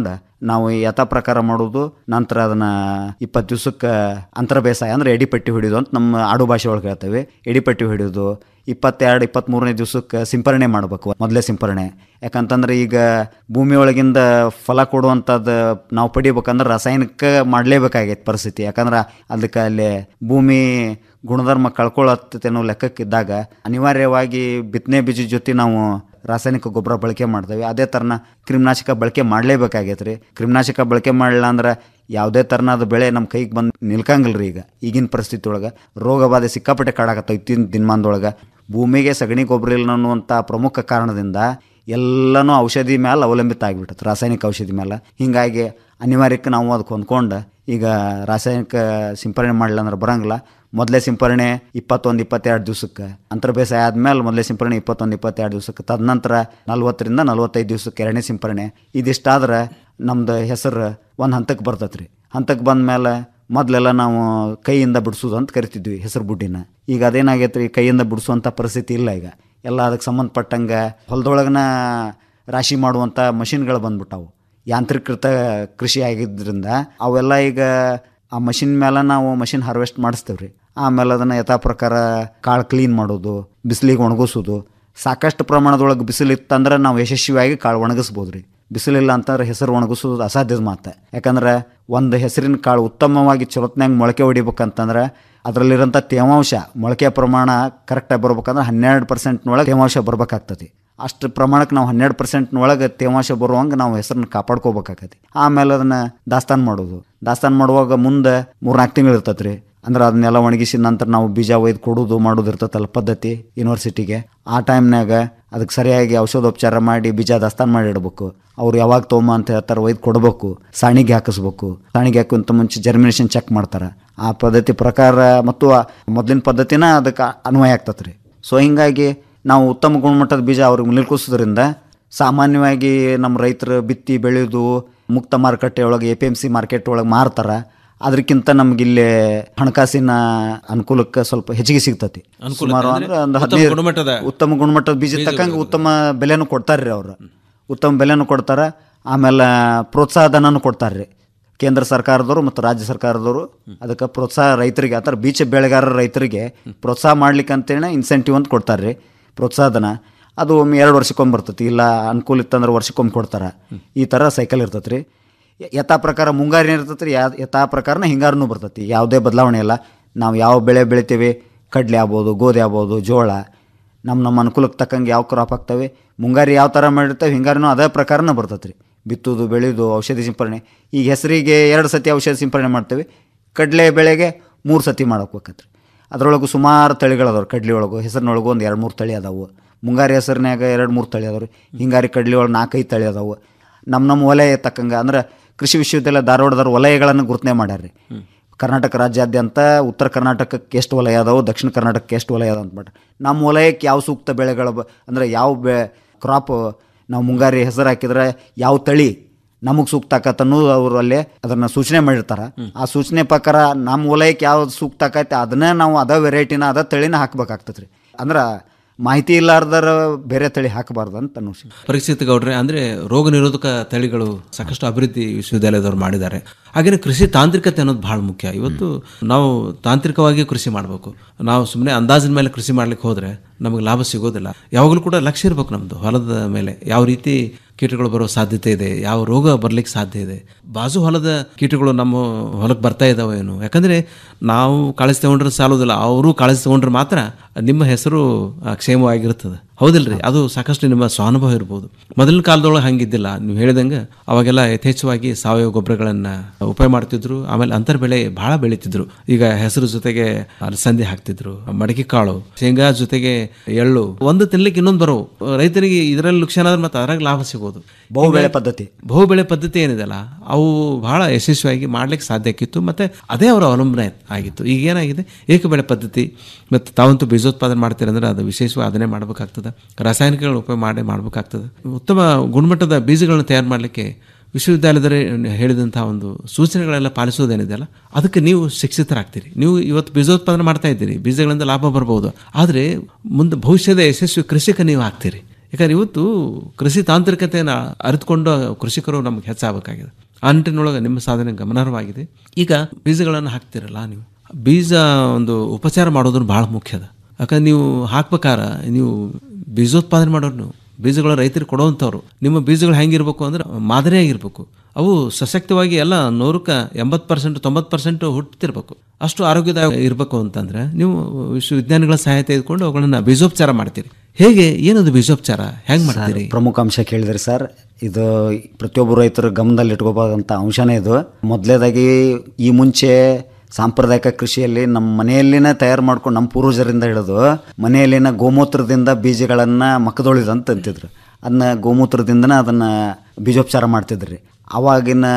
ನಾವು ಯಥಾ ಪ್ರಕಾರ ಮಾಡೋದು ನಂತರ ಅದನ್ನ ಇಪ್ಪತ್ತು ದಿವ್ಸಕ್ಕೆ ಅಂತರ ಬೇಸಾಯ ಅಂದ್ರೆ ಎಡಿಪಟ್ಟಿ ಹೊಡಿಯೋದು ಅಂತ ನಮ್ಮ ಆಡು ಭಾಷೆ ಒಳಗೆ ಹೇಳ್ತೇವೆ ಎಡಿಪಟ್ಟಿ ಹೊಡಿಯೋದು ಇಪ್ಪತ್ತೆರಡು ಇಪ್ಪತ್ತ್ಮೂರನೇ ದಿವ್ಸಕ್ಕೆ ಸಿಂಪರಣೆ ಮಾಡಬೇಕು ಮೊದಲೇ ಸಿಂಪರಣೆ ಯಾಕಂತಂದ್ರೆ ಈಗ ಭೂಮಿ ಒಳಗಿಂದ ಫಲ ಕೊಡುವಂಥದ್ದು ನಾವು ಪಡಿಬೇಕಂದ್ರೆ ರಾಸಾಯನಿಕ ಮಾಡಲೇಬೇಕಾಗೈತೆ ಪರಿಸ್ಥಿತಿ ಯಾಕಂದ್ರೆ ಅದಕ್ಕೆ ಅಲ್ಲಿ ಭೂಮಿ ಗುಣಧರ್ಮ ಕಳ್ಕೊಳ್ಳತ್ತೆ ಅನ್ನೋ ಲೆಕ್ಕಕ್ಕಿದ್ದಾಗ ಅನಿವಾರ್ಯವಾಗಿ ಬಿತ್ತನೆ ಬೀಜದ ಜೊತೆ ನಾವು ರಾಸಾಯನಿಕ ಗೊಬ್ಬರ ಬಳಕೆ ಮಾಡ್ತೇವೆ ಅದೇ ಥರನ ಕ್ರಿಮಿನಾಶಕ ಬಳಕೆ ಮಾಡಲೇಬೇಕಾಗೈತೆ ರೀ ಕ್ರಿಮಿನಾಶಕ ಬಳಕೆ ಮಾಡಲಿಲ್ಲ ಅಂದ್ರೆ ಯಾವುದೇ ಥರನಾದ ಬೆಳೆ ನಮ್ಮ ಕೈಗೆ ಬಂದು ನಿಲ್ಕಂಗಿಲ್ಲ ರೀ ಈಗ ಈಗಿನ ಪರಿಸ್ಥಿತಿ ಒಳಗೆ ರೋಗ ಬಾಧೆ ಸಿಕ್ಕಾಪಟ್ಟೆ ಕಾಡಾಕತ್ತವ ಇತ್ತಿನ ದಿನಮಾನದೊಳಗೆ ಭೂಮಿಗೆ ಸಗಣಿ ಗೊಬ್ಬರ ಇಲ್ಲ ಅನ್ನುವಂಥ ಪ್ರಮುಖ ಕಾರಣದಿಂದ ಎಲ್ಲನೂ ಔಷಧಿ ಮೇಲೆ ಅವಲಂಬಿತ ಆಗಿಬಿಟ್ಟತ್ತು ರಾಸಾಯನಿಕ ಔಷಧಿ ಮೇಲೆ ಹೀಗಾಗಿ ಅನಿವಾರ್ಯಕ್ಕೆ ನಾವು ಅದಕ್ಕೆ ಹೊಂದ್ಕೊಂಡು ಈಗ ರಾಸಾಯನಿಕ ಸಿಂಪರಣೆ ಮಾಡಲಿಲ್ಲ ಅಂದ್ರೆ ಬರೋಂಗಿಲ್ಲ ಮೊದಲೇ ಸಿಂಪರಣೆ ಇಪ್ಪತ್ತೊಂದು ಇಪ್ಪತ್ತೆರಡು ದಿವ್ಸಕ್ಕೆ ಅಂತರ ಬೇಸಾಯ ಆದಮೇಲೆ ಮೊದಲೇ ಸಿಂಪರಣೆ ಇಪ್ಪತ್ತೊಂದು ಇಪ್ಪತ್ತೆರಡು ದಿವ್ಸಕ್ಕೆ ತದನಂತರ ನಲ್ವತ್ತರಿಂದ ನಲ್ವತ್ತೈದು ದಿವ್ಸಕ್ಕೆ ಎರಡನೇ ಸಿಂಪರಣೆ ಇದಿಷ್ಟಾದ್ರೆ ನಮ್ದು ಹೆಸರು ಒಂದು ಹಂತಕ್ಕೆ ಬರ್ತೈತೆ ರೀ ಹಂತಕ್ಕೆ ಬಂದ ಮೇಲೆ ಮೊದಲೆಲ್ಲ ನಾವು ಕೈಯಿಂದ ಬಿಡಿಸೋದು ಅಂತ ಕರಿತಿದ್ವಿ ಹೆಸರು ಬುಡ್ಡಿನ ಈಗ ಅದೇನಾಗೈತೆ ರೀ ಕೈಯಿಂದ ಬಿಡಿಸುವಂಥ ಪರಿಸ್ಥಿತಿ ಇಲ್ಲ ಈಗ ಎಲ್ಲ ಅದಕ್ಕೆ ಸಂಬಂಧಪಟ್ಟಂಗೆ ಹೊಲದೊಳಗನ ರಾಶಿ ಮಾಡುವಂಥ ಮಷಿನ್ಗಳು ಬಂದ್ಬಿಟ್ಟವು ಯಾಂತ್ರೀಕೃತ ಕೃಷಿ ಆಗಿದ್ದರಿಂದ ಅವೆಲ್ಲ ಈಗ ಆ ಮಷಿನ್ ಮೇಲೆ ನಾವು ಮಷಿನ್ ಹಾರ್ವೆಸ್ಟ್ ಮಾಡಿಸ್ತೇವೆ ರೀ ಆಮೇಲೆ ಅದನ್ನು ಯಥಾ ಪ್ರಕಾರ ಕಾಳು ಕ್ಲೀನ್ ಮಾಡೋದು ಬಿಸಿಲಿಗೆ ಒಣಗಿಸೋದು ಸಾಕಷ್ಟು ಪ್ರಮಾಣದೊಳಗೆ ಬಿಸಿಲು ಇತ್ತಂದ್ರೆ ನಾವು ಯಶಸ್ವಿಯಾಗಿ ಕಾಳು ಒಣಗಿಸ್ಬೋದು ರೀ ಬಿಸಿಲಿಲ್ಲ ಅಂತಂದ್ರೆ ಹೆಸರು ಒಣಗಿಸೋದು ಅಸಾಧ್ಯದ ಮಾತು ಯಾಕಂದ್ರೆ ಒಂದು ಹೆಸರಿನ ಕಾಳು ಉತ್ತಮವಾಗಿ ಚೊಲತ್ನಾಗ ಮೊಳಕೆ ಹೊಡಿಬೇಕಂತಂದ್ರೆ ಅದರಲ್ಲಿರೋಂಥ ತೇವಾಂಶ ಮೊಳಕೆ ಪ್ರಮಾಣ ಕರೆಕ್ಟಾಗಿ ಬರ್ಬೇಕಂದ್ರೆ ಹನ್ನೆರಡು ಪರ್ಸೆಂಟ್ನೊಳಗೆ ತೇವಾಂಶ ಬರ್ಬೇಕಾಗ್ತದೆ ಅಷ್ಟು ಪ್ರಮಾಣಕ್ಕೆ ನಾವು ಹನ್ನೆರಡು ಪರ್ಸೆಂಟ್ನೊಳಗೆ ತೇವಾಂಶ ಬರುವಂಗೆ ನಾವು ಹೆಸರನ್ನ ಕಾಪಾಡ್ಕೋಬೇಕಾಗತ್ತೆ ಆಮೇಲೆ ಅದನ್ನು ದಾಸ್ತಾನು ಮಾಡೋದು ದಾಸ್ತಾನು ಮಾಡುವಾಗ ಮುಂದೆ ಮೂರ್ನಾಲ್ಕು ತಿಂಗಳು ಇರ್ತೈತೆ ರೀ ಅಂದ್ರೆ ಅದನ್ನೆಲ್ಲ ಒಣಗಿಸಿದ ನಂತರ ನಾವು ಬೀಜ ಒಯ್ದು ಕೊಡೋದು ಮಾಡೋದು ಇರ್ತೈತಲ್ಲ ಪದ್ಧತಿ ಯೂನಿವರ್ಸಿಟಿಗೆ ಆ ಟೈಮ್ನಾಗ ಅದಕ್ಕೆ ಸರಿಯಾಗಿ ಔಷಧೋಪಚಾರ ಮಾಡಿ ಬೀಜ ದಾಸ್ತಾನು ಮಾಡಿ ಇಡಬೇಕು ಅವ್ರು ಯಾವಾಗ ತೊಗೊಂಬ ಅಂತ ಹೇಳ್ತಾರೆ ಒಯ್ದು ಕೊಡಬೇಕು ಸಾಣಿಗೆ ಹಾಕಿಸ್ಬೇಕು ಸಾಣಿಗೆ ಹಾಕುವಂತ ಮುಂಚೆ ಜರ್ಮಿನೇಷನ್ ಚೆಕ್ ಮಾಡ್ತಾರೆ ಆ ಪದ್ಧತಿ ಪ್ರಕಾರ ಮತ್ತು ಆ ಮೊದಲಿನ ಪದ್ಧತಿನ ಅದಕ್ಕೆ ಅನ್ವಯ ಆಗ್ತದೆ ರೀ ಸೊ ಹಿಂಗಾಗಿ ನಾವು ಉತ್ತಮ ಗುಣಮಟ್ಟದ ಬೀಜ ಅವ್ರಿಗೆ ನಿಲ್ಕಿಸೋದ್ರಿಂದ ಸಾಮಾನ್ಯವಾಗಿ ನಮ್ಮ ರೈತರು ಬಿತ್ತಿ ಬೆಳೆಯೋದು ಮುಕ್ತ ಮಾರುಕಟ್ಟೆ ಒಳಗೆ A P M C market ಒಳಗೆ ಮಾರ್ತಾರೆ ಅದಕ್ಕಿಂತ ನಮಗಿಲ್ಲಿ ಹಣಕಾಸಿನ ಅನುಕೂಲಕ್ಕೆ ಸ್ವಲ್ಪ ಹೆಚ್ಚಿಗೆ ಸಿಗ್ತತಿ ಅನುಕೂಲ ಸುಮಾರು ಅಂದ್ರೆ ಅಂದ್ರೆ ಒಂದು ಉತ್ತಮ ಹದಿನೈದು ಗುಣಮಟ್ಟದ ಉತ್ತಮ ಗುಣಮಟ್ಟದ ಬೀಜ ತಕ್ಕಂಗೆ ಉತ್ತಮ ಬೆಲೆನೂ ಕೊಡ್ತಾರೆ ರೀ ಅವರು ಉತ್ತಮ ಬೆಲೆನೂ ಕೊಡ್ತಾರೆ ಆಮೇಲೆ ಪ್ರೋತ್ಸಾಹಧನನೂ ಕೊಡ್ತಾರೆ ರೀ ಕೇಂದ್ರ ಸರ್ಕಾರದವರು ಮತ್ತು ರಾಜ್ಯ ಸರ್ಕಾರದವರು ಅದಕ್ಕೆ ಪ್ರೋತ್ಸಾಹ ರೈತರಿಗೆ ಆ ಥರ ಬೀಜ ಬೆಳೆಗಾರರ ರೈತರಿಗೆ ಪ್ರೋತ್ಸಾಹ ಮಾಡ್ಲಿಕ್ಕೆ ಅಂತೇಳಿ ಇನ್ಸೆಂಟಿವ್ ಅಂತ ಕೊಡ್ತಾರೆ ರೀ ಪ್ರೋತ್ಸಾಹಧನ ಅದು ಒಮ್ಮೆ ಎರಡು ವರ್ಷಕ್ಕೊಮ್ಮೆ ಬರ್ತೈತಿ ಇಲ್ಲ ಅನುಕೂಲ ಇತ್ತಂದ್ರೆ ವರ್ಷಕ್ಕೊಮ್ಮೆ ಕೊಡ್ತಾರೆ ಈ ಥರ ಸೈಕಲ್ ಇರ್ತೈತೆ ರೀ ಯ- ಯಥಾ ಪ್ರಕಾರ ಮುಂಗಾರಿನ ಇರ್ತೈತೆ ರೀ ಯಾ ಯಥಾ ಪ್ರಕಾರನ ಹಿಂಗಾರನೂ ಬರ್ತೈತಿ ಯಾವುದೇ ಬದಲಾವಣೆ ಇಲ್ಲ ನಾವು ಯಾವ ಬೆಳೆ ಬೆಳಿತೀವಿ ಕಡಲೆ ಆಗ್ಬೋದು ಗೋಧಿ ಆಗ್ಬೋದು ಜೋಳ ನಮ್ಮ ನಮ್ಮ ಅನುಕೂಲಕ್ಕೆ ತಕ್ಕಂಗೆ ಯಾವ ಕ್ರಾಪ್ ಆಗ್ತವೆ ಮುಂಗಾರಿ ಯಾವ ಥರ ಮಾಡಿರ್ತೇವೆ ಹಿಂಗಾರಿನೂ ಅದೇ ಪ್ರಕಾರನ ಬರ್ತೈತೆ ರೀ ಬಿತ್ತುದು ಬೆಳೆಯೋದು ಔಷಧಿ ಸಿಂಪರಣೆ ಈಗ ಹೆಸರಿಗೆ ಎರಡು ಸತಿ ಔಷಧಿ ಸಿಂಪರಣೆ ಮಾಡ್ತೇವೆ ಕಡಲೆ ಬೆಳೆಗೆ ಮೂರು ಸತಿ ಮಾಡಕ್ಬೇಕತ್ರಿ ಅದರೊಳಗೂ ಸುಮಾರು ತಳಿಗಳದಾವ್ರಿ ಕಡ್ಲಿ ಒಳಗು ಹೆಸರಿನೊಳಗು ಒಂದು ಎರಡು ಮೂರು ತಳಿ ಅದಾವು ಮುಂಗಾರಿ ಹೆಸರಿನಾಗ ಎರಡು ಮೂರು ತಳಿ ಅದಾವ್ರಿ ಹಿಂಗಾರಿ ಕಡ್ಲಿ ಒಳಗೆ ನಾಲ್ಕೈದು ತಳಿ ಅದಾವು ನಮ್ಮ ನಮ್ಮ ವಲಯ ತಕ್ಕಂಗೆ ಅಂದ್ರೆ ಕೃಷಿ ವಿಶ್ವವಿದ್ಯಾಲಯ ಧಾರವಾಡದವ್ರು ವಲಯಗಳನ್ನು ಗುರುತನೆ ಮಾಡ್ಯಾರ್ರಿ ಕರ್ನಾಟಕ ರಾಜ್ಯಾದ್ಯಂತ ಉತ್ತರ ಕರ್ನಾಟಕಕ್ಕೆ ಎಷ್ಟು ವಲಯ ಅದಾವು ದಕ್ಷಿಣ ಕರ್ನಾಟಕಕ್ಕೆ ಎಷ್ಟು ವಲಯ ಅದಾವ ಅಂತ ನಮ್ಮ ವಲಯಕ್ಕೆ ಯಾವ ಸೂಕ್ತ ಬೆಳೆಗಳ ಬ ಅಂದರೆ ಯಾವ ಬೆ ಕ್ರಾಪ್ ನಾವು ಮುಂಗಾರಿ ಹೆಸರು ಹಾಕಿದ್ರೆ ಯಾವ ತಳಿ ನಮಗೆ ಸೂಕ್ತ ಆಕತ್ ಅನ್ನೋದು ಅವರು ಅಲ್ಲೇ ಅದನ್ನು ಸೂಚನೆ ಮಾಡಿರ್ತಾರೆ ಆ ಸೂಚನೆ ಪ್ರಕಾರ ನಮ್ಮ ವಲಯಕ್ಕೆ ಯಾವ್ದು ಸೂಕ್ತ ಆಕೈತೆ ಅದನ್ನೇ ನಾವು ಅದ ವೆರೈಟಿನ ಅದ ತಳಿನ ಹಾಕ್ಬೇಕಾಗ್ತದೆ ರೀ ಅಂದ್ರೆ ಮಾಹಿತಿ ಇಲ್ಲಾರ್ದರ ಬೇರೆ ತಳಿ ಹಾಕಬಾರ್ದು ಅಂತ ಅನ್ನಿಸಿ ಪರಿಸ್ಥಿತಿ ಗೌಡ್ರೆ ಅಂದ್ರೆ ರೋಗ ನಿರೋಧಕ ತಳಿಗಳು ಸಾಕಷ್ಟು ಅಭಿವೃದ್ಧಿ ವಿಶ್ವವಿದ್ಯಾಲಯದವರು ಮಾಡಿದ್ದಾರೆ ಹಾಗೆಯೇ ಕೃಷಿ ತಾಂತ್ರಿಕತೆ ಅನ್ನೋದು ಬಹಳ ಮುಖ್ಯ ಇವತ್ತು ನಾವು ತಾಂತ್ರಿಕವಾಗಿ ಕೃಷಿ ಮಾಡಬೇಕು ನಾವು ಸುಮ್ಮನೆ ಅಂದಾಜಿನ ಮೇಲೆ ಕೃಷಿ ಮಾಡ್ಲಿಕ್ಕೆ ಹೋದ್ರೆ ನಮಗೆ ಲಾಭ ಸಿಗೋದಿಲ್ಲ ಯಾವಾಗಲೂ ಕೂಡ ಲಕ್ಷ್ಯ ಇರಬೇಕು ನಮ್ಮದು ಹೊಲದ ಮೇಲೆ ಯಾವ ರೀತಿ ಕೀಟಗಳು ಬರೋ ಸಾಧ್ಯತೆ ಇದೆ ಯಾವ ರೋಗ ಬರ್ಲಿಕ್ಕೆ ಸಾಧ್ಯ ಇದೆ ಬಾಜು ಹೊಲದ ಕೀಟಗಳು ನಮ್ಮ ಹೊಲಕ್ಕೆ ಬರ್ತಾ ಇದಾವೆ ಏನು ಯಾಕಂದ್ರೆ ನಾವು ಕಾಳಜಿ ತಗೊಂಡ್ರೆ ಸಾಲೋದಿಲ್ಲ ಅವರು ಕಾಳಜಿ ತಗೊಂಡ್ರೆ ಮಾತ್ರ ನಿಮ್ಮ ಹೆಸರು ಆ, ಕ್ಷೇಮವಾಗಿರ್ತದೆ ಹೌದಿಲ್ರಿ ಅದು ಸಾಕಷ್ಟು ನಿಮ್ಮ ಸ್ವಾನುಭವ ಇರ್ಬೋದು ಮೊದಲಿನ ಕಾಲದೊಳಗೆ ಹಂಗಿದ್ದಿಲ್ಲ ನೀವು ಹೇಳಿದಂಗೆ ಅವಾಗೆಲ್ಲ ಯಥೇಚ್ಛವಾಗಿ ಸಾವಯವ ಗೊಬ್ಬರಗಳನ್ನ ಉಪಯೋಗ ಮಾಡ್ತಿದ್ರು ಆಮೇಲೆ ಅಂತರ್ ಬೆಳೆ ಬಹಳ ಬೆಳೀತಿದ್ರು ಈಗ ಹೆಸರು ಜೊತೆಗೆ ಅಲಸಂದಿ ಹಾಕ್ತಿದ್ರು ಮಡಕೆ ಕಾಳು ಶೇಂಗಾ ಜೊತೆಗೆ ಎಳ್ಳು ಒಂದು ತಿನ್ಲಿಕ್ಕೆ ಇನ್ನೊಂದು ಬರೋವು ರೈತರಿಗೆ ಇದರಲ್ಲಿ ನುಕ್ಸಾನ ಆದ್ರೆ ಮತ್ತೆ ಅದ್ರಾಗ ಲಾಭ ಸಿಗೋದು ಬಹುಬೆಳೆ ಪದ್ಧತಿ ಬಹುಬೆಳೆ ಪದ್ಧತಿ ಏನಿದೆಲ್ಲ ಅವು ಬಹಳ ಯಶಸ್ವಿಯಾಗಿ ಮಾಡ್ಲಿಕ್ಕೆ ಸಾಧ್ಯ ಆಕಿತ್ತು ಮತ್ತೆ ಅದೇ ಅವರ ಅವಲಂಬನೆ ಆಗಿತ್ತು ಈಗ ಏನಾಗಿದೆ ಏಕಬೆಳೆ ಪದ್ಧತಿ ಮತ್ತು ತಾವಂತೂ ಬೀಜೋತ್ಪಾದನೆ ಮಾಡ್ತೀರಿ ಅಂದ್ರೆ ಅದು ವಿಶೇಷವಾಗಿ ಅದನ್ನೇ ಮಾಡಬೇಕಾಗ್ತದೆ ರಾಸಾಯನಿಕಗಳನ್ನ ಉಪಯೋಗ ಮಾಡೇ ಮಾಡಬೇಕಾಗ್ತದೆ ಉತ್ತಮ ಗುಣಮಟ್ಟದ ಬೀಜಗಳನ್ನು ತಯಾರು ಮಾಡಲಿಕ್ಕೆ ವಿಶ್ವವಿದ್ಯಾಲಯದಲ್ಲಿ ಹೇಳಿದಂತಹ ಒಂದು ಸೂಚನೆಗಳೆಲ್ಲ ಪಾಲಿಸೋದೇನಿದೆಯಲ್ಲ ಅದಕ್ಕೆ ನೀವು ಶಿಕ್ಷಿತರಾಗ್ತೀರಿ ನೀವು ಇವತ್ತು ಬೀಜೋತ್ಪಾದನೆ ಮಾಡ್ತಾ ಇದ್ದೀರಿ ಬೀಜಗಳಿಂದ ಲಾಭ ಬರ್ಬೋದು ಆದರೆ ಮುಂದೆ ಭವಿಷ್ಯದ ಯಶಸ್ವಿ ಕೃಷಿಕ ನೀವು ಆಗ್ತೀರಿ ಯಾಕಂದ್ರೆ ಇವತ್ತು ಕೃಷಿ ತಾಂತ್ರಿಕತೆಯನ್ನು ಅರಿತುಕೊಂಡು ಕೃಷಿಕರು ನಮ್ಗೆ ಹೆಚ್ಚಾಗಬೇಕಾಗಿದೆ ಆ ನಿಟ್ಟಿನೊಳಗೆ ನಿಮ್ಮ ಸಾಧನೆ ಗಮನಾರ್ಹವಾಗಿದೆ ಈಗ ಬೀಜಗಳನ್ನು ಹಾಕ್ತಿರಲ್ಲ ನೀವು ಬೀಜ ಒಂದು ಉಪಚಾರ ಮಾಡೋದು ಬಹಳ ಮುಖ್ಯ ಅದ ಯಾಕಂದ್ರೆ ನೀವು ಹಾಕ್ಬೇಕಾರ ನೀವು ಬೀಜೋತ್ಪಾದನೆ ಮಾಡೋರು ನೀವು ಬೀಜಗಳ ರೈತರಿಗೆ ಕೊಡುವಂಥವ್ರು ನಿಮ್ಮ ಬೀಜಗಳು ಹೆಂಗಿರ್ಬೇಕು ಅಂದ್ರೆ ಮಾದರಿಯಾಗಿರ್ಬೇಕು ಅವು ಸಶಕ್ತವಾಗಿ ಎಲ್ಲ ನೂರಕ್ಕೆ ಎಂಬತ್ತು ಪರ್ಸೆಂಟ್ ತೊಂಬತ್ತು ಪರ್ಸೆಂಟ್ ಹುಟ್ಟಿರ್ಬೇಕು ಅಷ್ಟು ಆರೋಗ್ಯದಾಯ ಇರಬೇಕು ಅಂತಂದ್ರೆ ನೀವು ವಿಶ್ವವಿಜ್ಞಾನಿಗಳ ಸಹಾಯತೆ ತೆಗೆದುಕೊಂಡು ಅವುಗಳನ್ನ ಬೀಜೋಪಚಾರ ಮಾಡ್ತೀರಿ ಹೇಗೆ ಏನದು ಬೀಜೋಪಚಾರ ಹೆಂಗ್ ಮಾಡ್ತೀರಿ ಪ್ರಮುಖ ಅಂಶ ಕೇಳಿದ್ರಿ ಸರ್ ಇದು ಪ್ರತಿಯೊಬ್ಬರು ರೈತರು ಗಮನದಲ್ಲಿ ಇಟ್ಕೋಬೇಕಾದಂಥ ಅಂಶನೇ ಇದು ಮೊದಲೇದಾಗಿ ಈ ಮುಂಚೆ ಸಾಂಪ್ರದಾಯಿಕ ಕೃಷಿಯಲ್ಲಿ ನಮ್ಮ ಮನೆಯಲ್ಲಿನೇ ತಯಾರು ಮಾಡ್ಕೊಂಡು ನಮ್ಮ ಪೂರ್ವಜರಿಂದ ಹಿಡಿದು ಮನೆಯಲ್ಲಿನ ಗೋಮೂತ್ರದಿಂದ ಬೀಜಗಳನ್ನು ಮಕ್ಕದೊಳಿದಂತ ಅಂತಿದ್ರು ಅದನ್ನ ಗೋಮೂತ್ರದಿಂದನೇ ಅದನ್ನು ಬೀಜೋಪಚಾರ ಮಾಡ್ತಿದ್ರಿ ಆವಾಗಿನ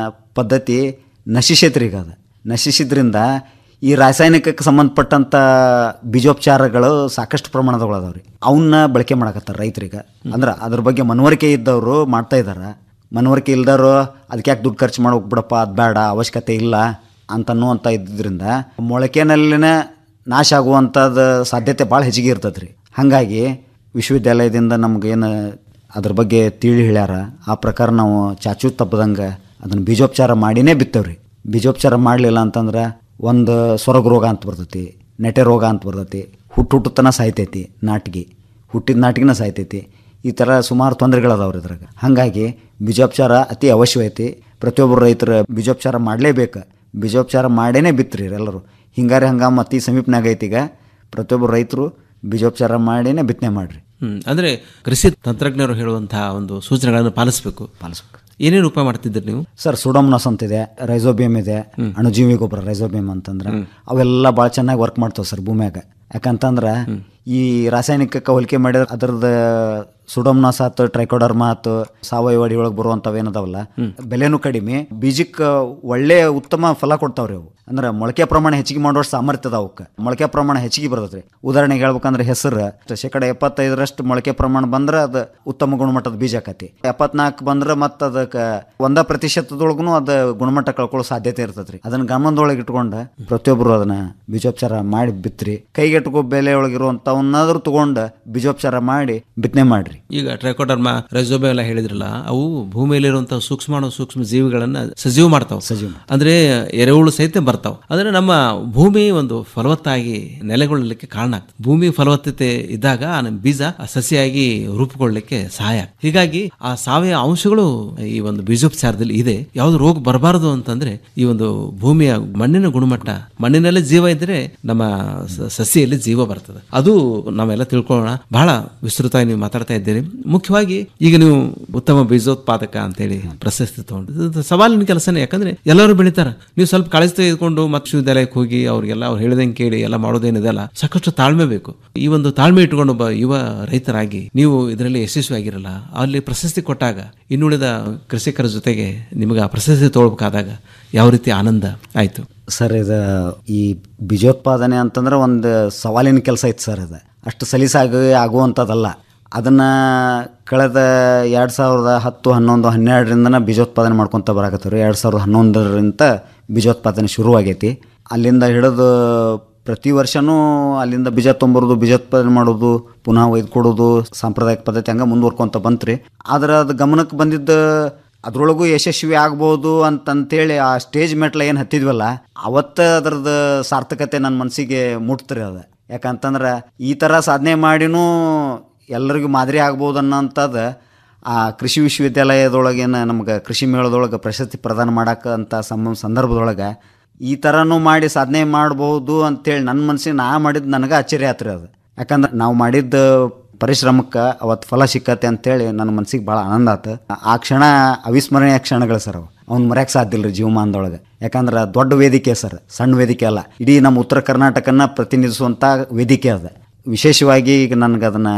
ಪದ್ಧತಿ ನಶಿಸೈತ್ರಿ ಈಗ ಅದು ನಶಿಸಿದ್ರಿಂದ ಈ ರಾಸಾಯನಿಕಕ್ಕೆ ಸಂಬಂಧಪಟ್ಟಂಥ ಬೀಜೋಪಚಾರಗಳು ಸಾಕಷ್ಟು ಪ್ರಮಾಣದಗಳು ಅದಾವ್ರಿ ಅವನ್ನ ಬಳಕೆ ಮಾಡಕತ್ತಾರೆ ರೈತರಿಗೆ ಅಂದ್ರೆ ಅದ್ರ ಬಗ್ಗೆ ಮನವರಿಕೆ ಇದ್ದವರು ಮಾಡ್ತಾ ಇದ್ದಾರೆ ಮನವರಿಕೆ ಇಲ್ದವರು ಅದಕ್ಕೆ ಯಾಕೆ ದುಡ್ಡು ಖರ್ಚು ಮಾಡೋಕೆ ಬಿಡಪ್ಪ ಅದು ಬೇಡ ಅವಶ್ಯಕತೆ ಇಲ್ಲ ಅಂತನ್ನುವಂಥ ಇದ್ದಿದ್ದರಿಂದ ಮೊಳಕೆನಲ್ಲಿನ ನಾಶ ಆಗುವಂಥದ್ದು ಸಾಧ್ಯತೆ ಭಾಳ ಹೆಚ್ಚಿಗೆ ಇರ್ತದೆ ರೀ ಹಾಗಾಗಿ ವಿಶ್ವವಿದ್ಯಾಲಯದಿಂದ ನಮಗೇನು ಅದ್ರ ಬಗ್ಗೆ ತಿಳಿ ಹೇಳ್ಯಾರ ಆ ಪ್ರಕಾರ ನಾವು ಚಾಚು ತಪ್ಪದಂಗೆ ಅದನ್ನು ಬೀಜೋಪಚಾರ ಮಾಡಿನೇ ಬಿತ್ತೇವ್ರಿ ಬೀಜೋಪಚಾರ ಮಾಡಲಿಲ್ಲ ಅಂತಂದ್ರೆ ಒಂದು ಸೊರಗ ರೋಗ ಅಂತ ಬರ್ತೈತಿ ನೆಟೆ ರೋಗ ಅಂತ ಬರ್ತೈತಿ ಹುಟ್ಟು ಹುಟ್ಟುತನ ಸಾಯ್ತೈತಿ ನಾಟಿಗೆ ಹುಟ್ಟಿದ ನಾಟಿಗೆನ ಸಾಯ್ತೈತಿ ಈ ಥರ ಸುಮಾರು ತೊಂದರೆಗಳದಾವ್ರಿ ಇದ್ರಾಗ ಹಾಗಾಗಿ ಬೀಜೋಪಚಾರ ಅತಿ ಅವಶ್ಯಕತೆ ಪ್ರತಿಯೊಬ್ಬರು ರೈತರು ಬೀಜೋಪಚಾರ ಮಾಡಲೇಬೇಕು ಬೀಜೋಪಚಾರ ಮಾಡೇನೆ ಬಿತ್ತರಿ ಎಲ್ಲರೂ ಹಿಂಗಾರಿ ಹಂಗಾಮ ಅತಿ ಸಮೀಪನಾಗ ಐತಿ ಈಗ ಪ್ರತಿಯೊಬ್ಬರು ರೈತರು ಬೀಜೋಪಚಾರ ಮಾಡಿನೇ ಬಿತ್ತನೆ ಮಾಡ್ರಿ ಹ್ಮ್ ಅಂದ್ರೆ ಕೃಷಿ ತಂತ್ರಜ್ಞರು ಹೇಳುವಂತಹ ಒಂದು ಸೂಚನೆಗಳನ್ನು ಪಾಲಿಸಬೇಕು ಪಾಲಿಸ್ಬೇಕು ಏನೇನು ಉಪಾಯ ಮಾಡ್ತಿದ್ದೀರಿ ನೀವು ಸರ್ ಸುಡೋಮ್ನಸ್ ಅಂತಿದೆ ರೈಸೋಬಿಯಮ್ ಇದೆ ಅಣುಜೀವಿ ಗೊಬ್ಬರ ರೈಸೋಬಿಯಮ್ ಅಂತಂದ್ರೆ ಅವೆಲ್ಲ ಭಾಳ ಚೆನ್ನಾಗಿ ವರ್ಕ್ ಮಾಡ್ತಾವೆ ಸರ್ ಭೂಮ್ಯಾಗ ಯಾಕಂತಂದ್ರೆ ಈ ರಾಸಾಯನಿಕಕ್ಕೆ ಹೋಲಿಕೆ ಮಾಡಿದ್ರೆ ಅದರದ ಸುಡೋಮ್ನಾಸ್ ಆತು ಟ್ರೈಕೋಡರ್ಮ ಆತು ಸಾವಯವ ಅಡಿ ಒಳಗೆ ಬರುವಂಥವು ಏನದಾವಲ್ಲ ಬೆಲೆನೂ ಕಡಿಮೆ ಬೀಜಕ್ಕೆ ಒಳ್ಳೆ ಉತ್ತಮ ಫಲ ಕೊಡ್ತಾವ್ರಿ ಅವು ಅಂದ್ರೆ ಮೊಳಕೆ ಪ್ರಮಾಣ ಹೆಚ್ಚಿಗೆ ಮಾಡೋಷ್ಟು ಸಾಮರ್ಥ್ಯ ಅದ ಅವಕ್ಕೆ ಮೊಳಕೆ ಪ್ರಮಾಣ ಹೆಚ್ಚಿಗೆ ಬರ್ತೈತ್ರಿ ಉದಾಹರಣೆಗೆ ಹೇಳ್ಬೇಕಂದ್ರೆ ಹೆಸರು ಶೇಕಡ ಎಪ್ಪತ್ತೈದರಷ್ಟು ಮೊಳಕೆ ಪ್ರಮಾಣ ಬಂದ್ರೆ ಅದು ಉತ್ತಮ ಗುಣಮಟ್ಟದ ಬೀಜ ಆಕತಿ ಎಪ್ಪತ್ನಾಲ್ಕು ಬಂದ್ರೆ ಮತ್ತೆ ಅದಕ್ಕೆ ಒಂದ ಪ್ರತಿಶತದೊಳಗೂ ಅದು ಗುಣಮಟ್ಟ ಕಳ್ಕೊಳ್ಳೋ ಸಾಧ್ಯತೆ ಇರ್ತೈತ್ರಿ ಅದನ್ನ ಗಮನದೊಳಗೆ ಇಟ್ಕೊಂಡು ಪ್ರತಿಯೊಬ್ಬರು ಅದನ್ನ ಬೀಜೋಪಚಾರ ಮಾಡಿ ಬಿತ್ರಿ ಕೈಗೆಟ್ಕೋ ಬೆಲೆ ಒಳಗಿರುವಂಥವನ್ನಾದ್ರೂ ತಗೊಂಡು ಬೀಜೋಪಚಾರ ಮಾಡಿ ಬಿತ್ತನೆ ಮಾಡ್ರಿ ಈಗ ಟ್ರೈಕೋಡರ್ಮಾ ರೈಸೋಬೆ ಎಲ್ಲ ಹೇಳಿದ್ರಲ್ಲ ಅವು ಭೂಮಿಯಲ್ಲಿರುವಂತಹ ಸೂಕ್ಷ್ಮಾಣು ಸೂಕ್ಷ್ಮ ಜೀವಿಗಳನ್ನ ಸಜೀವ ಮಾಡ್ತಾವ ಸಜೀವ ಅಂದ್ರೆ ಎರೆಹುಳು ಸಹಿತ ಬರ್ತಾವ ಅಂದ್ರೆ ನಮ್ಮ ಭೂಮಿ ಒಂದು ಫಲವತ್ತಾಗಿ ನೆಲೆಗೊಳ್ಳಲಿಕ್ಕೆ ಕಾರಣ ಆಗ್ತದೆ ಭೂಮಿ ಫಲವತ್ತತೆ ಇದ್ದಾಗ ಆ ನಮ್ಮ ಬೀಜ ಆ ಸಸಿಯಾಗಿ ರೂಪುಗೊಳ್ಳಲಿಕ್ಕೆ ಸಹಾಯ ಆಗ್ತದೆ. ಹೀಗಾಗಿ ಆ ಸಾವಯವ ಅಂಶಗಳು ಈ ಒಂದು ಬೀಜೋಪಚಾರದಲ್ಲಿ ಇದೆ ಯಾವ್ದು ರೋಗ ಬರಬಾರದು ಅಂತಂದ್ರೆ ಈ ಒಂದು ಭೂಮಿಯ ಮಣ್ಣಿನ ಗುಣಮಟ್ಟ ಮಣ್ಣಿನಲ್ಲೇ ಜೀವ ಇದ್ರೆ ನಮ್ಮ ಸ- ಸಸಿಯಲ್ಲಿ ಜೀವ ಬರ್ತದೆ ಅದು ನಾವೆಲ್ಲ ತಿಳ್ಕೊಳ್ಳೋಣ ಬಹಳ ವಿಸ್ತೃತವಾಗಿ ನೀವು ಮಾತಾಡ್ತಾ ಇದ್ದೀರಿ ಮುಖ್ಯವಾಗಿ ಈಗ ನೀವು ಉತ್ತಮ ಬೀಜೋತ್ಪಾದಕ ಅಂತೇಳಿ ಪ್ರಶಸ್ತಿ ತಗೊಂಡು ಇದು ಸವಾಲಿನ ಕೆಲಸನೇ ಯಾಕಂದ್ರೆ ಎಲ್ಲರೂ ಬೆಳಿತಾರ ನೀವು ಸ್ವಲ್ಪ ಕಾಳಜಿ ತೆಗೆದುಕೊಂಡು ಮತ್ತೆ ವಿಶ್ವವಿದ್ಯಾಲಯಕ್ಕೆ ಹೋಗಿ ಅವ್ರಿಗೆಲ್ಲ ಅವ್ರು ಹೇಳ್ದಂಗೆ ಕೇಳಿ ಎಲ್ಲ ಮಾಡೋದೇನಿದೆಲ್ಲ ಸಾಕಷ್ಟು ತಾಳ್ಮೆ ಬೇಕು ಈ ಒಂದು ತಾಳ್ಮೆ ಇಟ್ಕೊಂಡು ಒಬ್ಬ ಯುವ ರೈತರಾಗಿ ನೀವು ಇದರಲ್ಲಿ ಯಶಸ್ವಿಯಾಗಿರಲ್ಲ ಅಲ್ಲಿ ಪ್ರಶಸ್ತಿ ಕೊಟ್ಟಾಗ ಇನ್ನುಳಿದ ಕೃಷಿಕರ ಜೊತೆಗೆ ನಿಮಗೆ ಆ ಪ್ರಶಸ್ತಿ ತಗೊಳ್ಬೇಕಾದಾಗ ಯಾವ ರೀತಿ ಆನಂದ ಆಯ್ತು ಸರ್ ಇದು ಈ ಬೀಜೋತ್ಪಾದನೆ ಅಂತಂದ್ರೆ ಒಂದು ಸವಾಲಿನ ಕೆಲಸ ಐತೆ ಸರ್ ಅದು ಅಷ್ಟು ಸಲೀಸಾಗಿ ಆಗುವಂಥದ್ದಲ್ಲ ಅದನ್ನು ಕಳೆದ ಎರಡು ಸಾವಿರದ ಹತ್ತು ಹನ್ನೊಂದು ಹನ್ನೆರಡರಿಂದನೇ ಬೀಜೋತ್ಪಾದನೆ ಮಾಡ್ಕೊತ ಬರಾಕತ್ತೀವಿ ಎರಡು ಸಾವಿರದ ಹನ್ನೊಂದರಿಂದ ಬೀಜೋತ್ಪಾದನೆ ಶುರುವಾಗೈತಿ ಅಲ್ಲಿಂದ ಹಿಡಿದು ಪ್ರತಿ ವರ್ಷವೂ ಅಲ್ಲಿಂದ ಬೀಜ ತೊಂಬರೋದು ಬೀಜೋತ್ಪಾದನೆ ಮಾಡೋದು ಪುನಃ ಒಯ್ದು ಕೊಡೋದು ಸಾಂಪ್ರದಾಯಿಕ ಪದ್ಧತಿ ಹಂಗೆ ಮುಂದುವರ್ಕೊಂತ ಬಂತ್ರಿ ಆದ್ರೆ ಅದು ಗಮನಕ್ಕೆ ಬಂದಿದ್ದು ಅದ್ರೊಳಗೂ ಯಶಸ್ವಿ ಆಗ್ಬೋದು ಅಂತಂತೇಳಿ ಆ ಸ್ಟೇಜ್ ಮೆಟ್ಲ ಏನು ಹತ್ತಿದ್ವಲ್ಲ ಅವತ್ತ ಅದ್ರದ್ದು ಸಾರ್ಥಕತೆ ನನ್ನ ಮನಸ್ಸಿಗೆ ಮುಟ್ತ್ರಿ ಅದು ಯಾಕಂತಂದ್ರೆ ಈ ಥರ ಸಾಧನೆ ಮಾಡಿನೂ ಎಲ್ಲರಿಗೂ ಮಾದರಿ ಆಗ್ಬೋದು ಅನ್ನೋಂಥದ್ದು ಆ ಕೃಷಿ ವಿಶ್ವವಿದ್ಯಾಲಯದೊಳಗೇನು ನಮ್ಗೆ ಕೃಷಿ ಮೇಳದೊಳಗೆ ಪ್ರಶಸ್ತಿ ಪ್ರದಾನ ಮಾಡಕ್ಕೆ ಅಂತ ಸಮ ಸಂದರ್ಭದೊಳಗೆ ಈ ಥರನೂ ಮಾಡಿ ಸಾಧನೆ ಮಾಡ್ಬೋದು ಅಂತೇಳಿ ನನ್ನ ಮನಸ್ಸಿಗೆ ನಾ ಮಾಡಿದ್ದು ನನಗೆ ಆಶ್ಚರ್ಯ ಆತ್ರಿ ಅದು ಯಾಕಂದ್ರೆ ನಾವು ಮಾಡಿದ್ದ ಪರಿಶ್ರಮಕ್ಕೆ ಅವತ್ತು ಫಲ ಸಿಕ್ಕತ್ತೆ ಅಂತೇಳಿ ನನ್ನ ಮನಸ್ಸಿಗೆ ಭಾಳ ಆನಂದ ಆತು ಆ ಕ್ಷಣ ಅವಿಸ್ಮರಣೀಯ ಕ್ಷಣಗಳು ಸರ್ ಅವು ಅವ್ನು ಮರ್ಯಾಕೆ ಸಾಧ್ಯ ಇಲ್ಲ ರೀ ಜೀವಮಾನದೊಳಗೆ ಯಾಕಂದ್ರೆ ದೊಡ್ಡ ವೇದಿಕೆ ಸರ್ ಸಣ್ಣ ವೇದಿಕೆ ಅಲ್ಲ ಇಡೀ ನಮ್ಮ ಉತ್ತರ ಕರ್ನಾಟಕನ ಪ್ರತಿನಿಧಿಸುವಂಥ ವೇದಿಕೆ ಅದ ವಿಶೇಷವಾಗಿ ಈಗ ನನಗೆ ಅದನ್ನು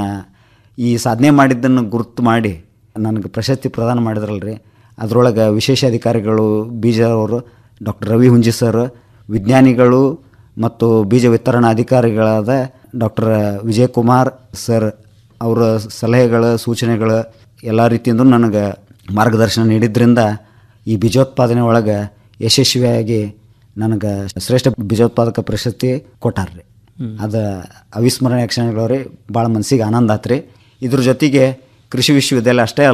ಈ ಸಾಧನೆ ಮಾಡಿದ್ದನ್ನು ಗುರುತು ಮಾಡಿ ನನಗೆ ಪ್ರಶಸ್ತಿ ಪ್ರದಾನ ಮಾಡಿದ್ರಲ್ರಿ ಅದರೊಳಗೆ ವಿಶೇಷ ಅಧಿಕಾರಿಗಳು ಬೀಜ ಅವರು ಡಾಕ್ಟರ್ ರವಿ ಹುಂಜಿ ಸರ್ ವಿಜ್ಞಾನಿಗಳು ಮತ್ತು ಬೀಜ ವಿತರಣಾ ಅಧಿಕಾರಿಗಳಾದ ಡಾಕ್ಟರ್ ವಿಜಯಕುಮಾರ್ ಸರ್ ಅವರ ಸಲಹೆಗಳು ಸೂಚನೆಗಳು ಎಲ್ಲ ರೀತಿಯಿಂದ ನನಗೆ ಮಾರ್ಗದರ್ಶನ ನೀಡಿದ್ರಿಂದ ಈ ಬೀಜೋತ್ಪಾದನೆ ಒಳಗೆ ಯಶಸ್ವಿಯಾಗಿ ನನಗೆ ಶ್ರೇಷ್ಠ ಬೀಜೋತ್ಪಾದಕ ಪ್ರಶಸ್ತಿ ಕೊಟ್ಟಾರ್ರಿ ಅದು ಅವಿಸ್ಮರಣೀಯ ಕ್ಷಣಗಳು ರೀ ಭಾಳ ಮನಸ್ಸಿಗೆ ಆನಂದ ಆತ್ರಿ ಇದ್ರ ಜೊತೆಗೆ ಕೃಷಿ ವಿಶ್ವವಿದ್ಯಾಲಯ ಅಷ್ಟೇ ಅಲ್ಲ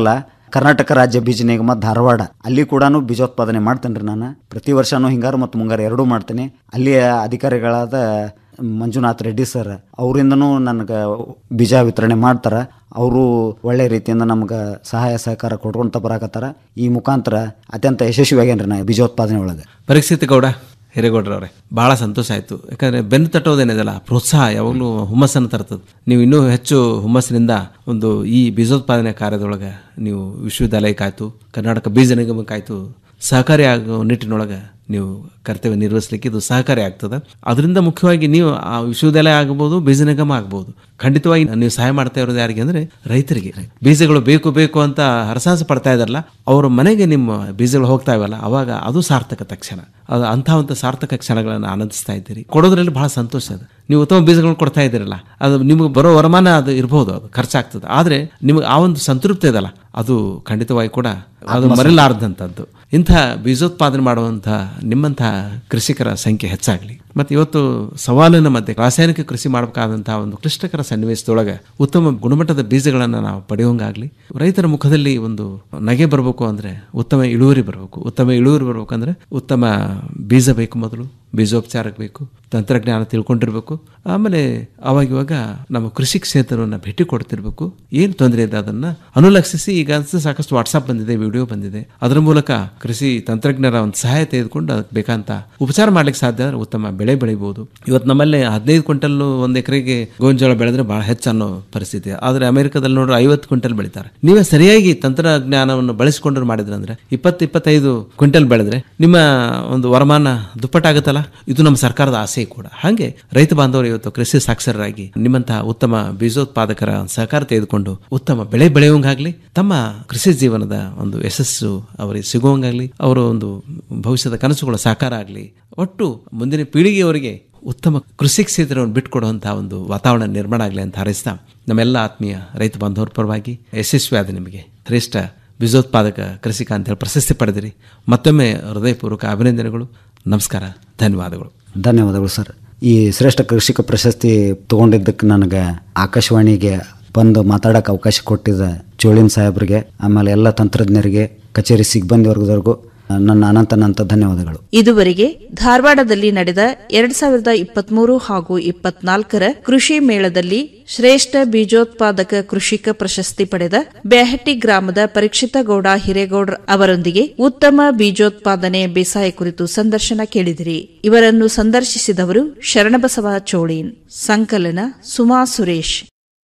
ಕರ್ನಾಟಕ ರಾಜ್ಯ ಬೀಜ ನಿಗಮ ಧಾರವಾಡ ಅಲ್ಲಿ ಕೂಡ ಬೀಜೋತ್ಪಾದನೆ ಮಾಡ್ತೇನೆ ರೀ ನಾನು ಪ್ರತಿ ವರ್ಷನೂ ಹಿಂಗಾರು ಮತ್ತು ಮುಂಗಾರು ಎರಡೂ ಮಾಡ್ತೇನೆ ಅಲ್ಲಿಯ ಅಧಿಕಾರಿಗಳಾದ ಮಂಜುನಾಥ್ ರೆಡ್ಡಿ ಸರ್ ಅವರಿಂದನೂ ನನಗೆ ಬೀಜ ವಿತರಣೆ ಮಾಡ್ತಾರೆ ಅವರು ಒಳ್ಳೆ ರೀತಿಯಿಂದ ನಮ್ಗೆ ಸಹಾಯ ಸಹಕಾರ ಕೊಟ್ಕೊಂತ ಬರಾಕತ್ತಾರ ಈ ಮುಖಾಂತರ ಅತ್ಯಂತ ಯಶಸ್ವಿಯಾಗೇನ್ರಿ ನಾ ಬೀಜೋತ್ಪಾದನೆ ಒಳಗೆ ಪರೀಕ್ಷಿತ ಗೌಡ ಹಿರೇಗೌಡ್ರವ್ರೆ ಬಹಳ ಸಂತೋಷ ಆಯಿತು ಯಾಕಂದರೆ ಬೆನ್ನು ತಟ್ಟೋದೇನಿದೆಲ್ಲ ಪ್ರೋತ್ಸಾಹ ಯಾವಾಗಲೂ ಹುಮ್ಮಸ್ಸನ್ನು ತರ್ತದೆ ನೀವು ಇನ್ನೂ ಹೆಚ್ಚು ಹುಮ್ಮಸ್ಸಿನಿಂದ ಒಂದು ಈ ಬೀಜೋತ್ಪಾದನೆ ಕಾರ್ಯದೊಳಗೆ ನೀವು ವಿಶ್ವವಿದ್ಯಾಲಯಕ್ಕಾಯ್ತು ಕರ್ನಾಟಕ ಬೀಜ ನಿಗಮಕ್ಕಾಯ್ತು ಸಹಕಾರಿ ಆಗೋ ನಿಟ್ಟಿನೊಳಗೆ ನೀವು ಕರ್ತವ್ಯ ನಿರ್ವಹಿಸಲಿಕ್ಕೆ ಇದು ಸಹಕಾರಿ ಆಗ್ತದೆ ಅದರಿಂದ ಮುಖ್ಯವಾಗಿ ನೀವು ಆ ವಿಶ್ವವಿದ್ಯಾಲಯ ಆಗ್ಬೋದು ಬೀಜ ನಿಗಮ ಆಗ್ಬೋದು ಖಂಡಿತವಾಗಿ ನೀವು ಸಹಾಯ ಮಾಡ್ತಾ ಇರೋದು ಯಾರಿಗೆ ಅಂದರೆ ರೈತರಿಗೆ ಬೀಜಗಳು ಬೇಕು ಬೇಕು ಅಂತ ಹರಸಾಹಸ ಪಡ್ತಾ ಇದ್ದಾರಲ್ಲ ಅವ್ರ ಮನೆಗೆ ನಿಮ್ಮ ಬೀಜಗಳು ಹೋಗ್ತಾ ಇವಲ್ಲ ಅವಾಗ ಅದು ಸಾರ್ಥಕ ತಕ್ಷಣ ಅದು ಅಂಥ ಒಂದು ಸಾರ್ಥಕ ಕ್ಷಣಗಳನ್ನು ಆನಂದಿಸ್ತಾ ಇದ್ದೀರಿ ಕೊಡೋದ್ರಲ್ಲಿ ಬಹಳ ಸಂತೋಷ ಅದು ನೀವು ಉತ್ತಮ ಬೀಜಗಳನ್ನು ಕೊಡ್ತಾ ಇದ್ದೀರಲ್ಲ ಅದು ನಿಮಗೆ ಬರೋ ವರಮಾನ ಅದು ಇರ್ಬೋದು ಅದು ಖರ್ಚಾಗ್ತದೆ ಆದರೆ ನಿಮಗೆ ಆ ಒಂದು ಸಂತೃಪ್ತಿ ಇದಲ್ಲ ಅದು ಖಂಡಿತವಾಗಿ ಕೂಡ ಅದು ಮರೆಯಲಾರದಂಥದ್ದು ಇಂಥ ಬೀಜೋತ್ಪಾದನೆ ಮಾಡುವಂಥ ನಿಮ್ಮಂಥ ಕೃಷಿಕರ ಸಂಖ್ಯೆ ಹೆಚ್ಚಾಗಲಿ ಮತ್ತು ಇವತ್ತು ಸವಾಲಿನ ಮಧ್ಯೆ ರಾಸಾಯನಿಕ ಕೃಷಿ ಮಾಡಬೇಕಾದಂತಹ ಒಂದು ಕ್ಲಿಷ್ಟಕರ ಸನ್ನಿವೇಶದೊಳಗೆ ಉತ್ತಮ ಗುಣಮಟ್ಟದ ಬೀಜಗಳನ್ನು ನಾವು ಪಡೆಯೋಂಗಾಗಲಿ ರೈತರ ಮುಖದಲ್ಲಿ ಒಂದು ನಗೆ ಬರಬೇಕು ಅಂದರೆ ಉತ್ತಮ ಇಳುವರಿ ಬರಬೇಕು ಉತ್ತಮ ಇಳುವರಿ ಬರಬೇಕಂದ್ರೆ ಉತ್ತಮ ಬೀಜ ಬೇಕು ಮೊದಲು ಬೀಜೋಪಚಾರಕ್ಕೆ ಬೇಕು ತಂತ್ರಜ್ಞಾನ ತಿಳ್ಕೊಂಡಿರ್ಬೇಕು ಆಮೇಲೆ ಅವಾಗ ಇವಾಗ ನಮ್ಮ ಕೃಷಿ ಕ್ಷೇತ್ರವನ್ನು ಭೇಟಿ ಕೊಡ್ತಿರ್ಬೇಕು ಏನು ತೊಂದರೆ ಇದೆ ಅದನ್ನು ಅನುಲಕ್ಷಿಸಿ ಈಗ ಅನ್ಸುತ್ತೆ ಸಾಕಷ್ಟು ವಾಟ್ಸಾಪ್ ಬಂದಿದೆ ವಿಡಿಯೋ ಬಂದಿದೆ ಅದರ ಮೂಲಕ ಕೃಷಿ ತಂತ್ರಜ್ಞರ ಒಂದು ಸಹಾಯ ತೆಗೆದುಕೊಂಡು ಅದಕ್ಕೆ ಬೇಕಂತ ಉಪಚಾರ ಮಾಡ್ಲಿಕ್ಕೆ ಸಾಧ್ಯ ಆದರೆ ಉತ್ತಮ ಬೆಳೆ ಬೆಳಿಬೋದು ಇವತ್ತು ನಮ್ಮಲ್ಲಿ ಹದಿನೈದು ಕ್ವಿಂಟಲ್ ಒಂದು ಎಕರೆಗೆ ಗೋಂಜಾಳ ಬೆಳೆದ್ರೆ ಬಹಳ ಹೆಚ್ಚು ಅನ್ನೋ ಪರಿಸ್ಥಿತಿ ಆದರೆ ಅಮೆರಿಕದಲ್ಲಿ ನೋಡ್ರೆ ಐವತ್ತು ಕ್ವಿಂಟಲ್ ಬೆಳಿತಾರೆ ನೀವೇ ಸರಿಯಾಗಿ ತಂತ್ರಜ್ಞಾನವನ್ನು ಬಳಸಿಕೊಂಡು ಮಾಡಿದ್ರೆ ಅಂದ್ರೆ ಇಪ್ಪತ್ತು ಇಪ್ಪತ್ತೈದು ಕ್ವಿಂಟಲ್ ಬೆಳೆದ್ರೆ ನಿಮ್ಮ ಒಂದು ವರಮಾನ ದುಪ್ಪಟ್ಟಾಗುತ್ತಲ್ಲ ಇದು ನಮ್ಮ ಸರ್ಕಾರದ ಆಸೆ ಕೂಡ ಹಾಗೆ ರೈತ ಬಾಂಧವರು ಇವತ್ತು ಕೃಷಿ ಸಾಕ್ಷರರಾಗಿ ನಿಮ್ಮಂತಹ ಉತ್ತಮ ಬೀಜೋತ್ಪಾದಕರ ಸಹಕಾರ ತೆಗೆದುಕೊಂಡು ಉತ್ತಮ ಬೆಳೆ ಬೆಳೆಯುವಂಗಾಗ್ಲಿ ತಮ್ಮ ಕೃಷಿ ಜೀವನದ ಒಂದು ಯಶಸ್ಸು ಅವರಿಗೆ ಸಿಗುವಂಗಾಗ್ಲಿ ಅವರ ಒಂದು ಭವಿಷ್ಯದ ಕನಸುಗಳ ಸಾಕಾರ ಆಗಲಿ ಒಟ್ಟು ಮುಂದಿನ ಪೀಳಿಗೆಯವರಿಗೆ ಉತ್ತಮ ಕೃಷಿ ಕ್ಷೇತ್ರವನ್ನು ಬಿಟ್ಕೊಡುವಂತಹ ಒಂದು ವಾತಾವರಣ ನಿರ್ಮಾಣ ಆಗಲಿ ಅಂತ ಹಾರೈಸ್ತಾ ನಮ್ಮೆಲ್ಲ ಆತ್ಮೀಯ ರೈತ ಬಾಂಧವರ ಪರವಾಗಿ ಯಶಸ್ವಿಯಾದ ನಿಮಗೆ ಶ್ರೇಷ್ಠ ಬೀಜೋತ್ಪಾದಕ ಕೃಷಿಕ ಅಂತೇಳಿ ಪ್ರಶಸ್ತಿ ಪಡೆದಿರಿ ಮತ್ತೊಮ್ಮೆ ಹೃದಯಪೂರ್ವಕ ಅಭಿನಂದನೆಗಳು ನಮಸ್ಕಾರ ಧನ್ಯವಾದಗಳು ಧನ್ಯವಾದಗಳು ಸರ್ ಈ ಶ್ರೇಷ್ಠ ಕೃಷಿಕ ಪ್ರಶಸ್ತಿ ತಗೊಂಡಿದ್ದಕ್ಕೆ ನನಗೆ ಆಕಾಶವಾಣಿಗೆ ಬಂದು ಮಾತಾಡೋಕೆ ಅವಕಾಶ ಕೊಟ್ಟಿದ್ದ ಚೋಳಿನ್ ಸಾಹೇಬ್ರಿಗೆ ಆಮೇಲೆ ಎಲ್ಲ ತಂತ್ರಜ್ಞರಿಗೆ ಕಚೇರಿ ಸಿಬ್ಬಂದಿ ವರ್ಗದವರೆಗೂ ನನ್ನ ಅನಂತ ಅನಂತ ಧನ್ಯವಾದಗಳು ಇದುವರೆಗೆ ಧಾರವಾಡದಲ್ಲಿ ನಡೆದ ಎರಡ್ ಸಾವಿರದ ಇಪ್ಪತ್ಮೂರು ಹಾಗೂ ಇಪ್ಪತ್ನಾಲ್ಕರ ಕೃಷಿ ಮೇಳದಲ್ಲಿ ಶ್ರೇಷ್ಠ ಬೀಜೋತ್ಪಾದಕ ಕೃಷಿಕ ಪ್ರಶಸ್ತಿ ಪಡೆದ ಬ್ಯಾಹಟ್ಟಿ ಗ್ರಾಮದ ಪರೀಕ್ಷಿತ ಗೌಡ ಹಿರೇಗೌಡ್ರ ಅವರೊಂದಿಗೆ ಉತ್ತಮ ಬೀಜೋತ್ಪಾದನೆ ಬೇಸಾಯ ಕುರಿತು ಸಂದರ್ಶನ ಕೇಳಿದಿರಿ ಇವರನ್ನು ಸಂದರ್ಶಿಸಿದವರು ಶರಣಬಸವ ಚೋಳೀನ್ ಸಂಕಲನ ಸುಮಾ ಸುರೇಶ್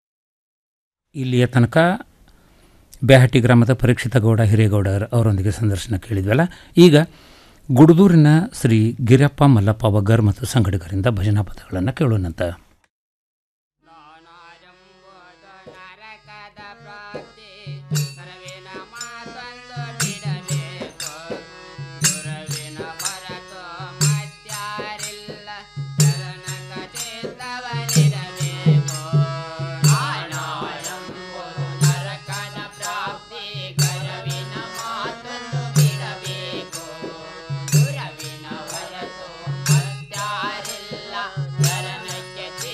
ಇಲ್ಲಿಯ ತನಕ ಬ್ಯಾಹಟ್ಟಿ ಗ್ರಾಮದ ಪರೀಕ್ಷಿತ ಗೌಡ ಹಿರೇಗೌಡರ್ ಅವರೊಂದಿಗೆ ಸಂದರ್ಶನ ಕೇಳಿದ್ವಲ್ಲ ಈಗ ಗುಡುದೂರಿನ ಶ್ರೀ ಗಿರಪ್ಪ ಮಲ್ಲಪ್ಪ ವಗ್ಗರ್ ಮತ್ತು ಸಂಗಡಿಗರಿಂದ ಭಜನಾ ಪದಗಳನ್ನು ಕೇಳೋಣಂತ ಗುರವಿನ ಹೊರತು ಮತ್ಯಾರಿಲ್ಲ ಶರಣಕ್ಕೆ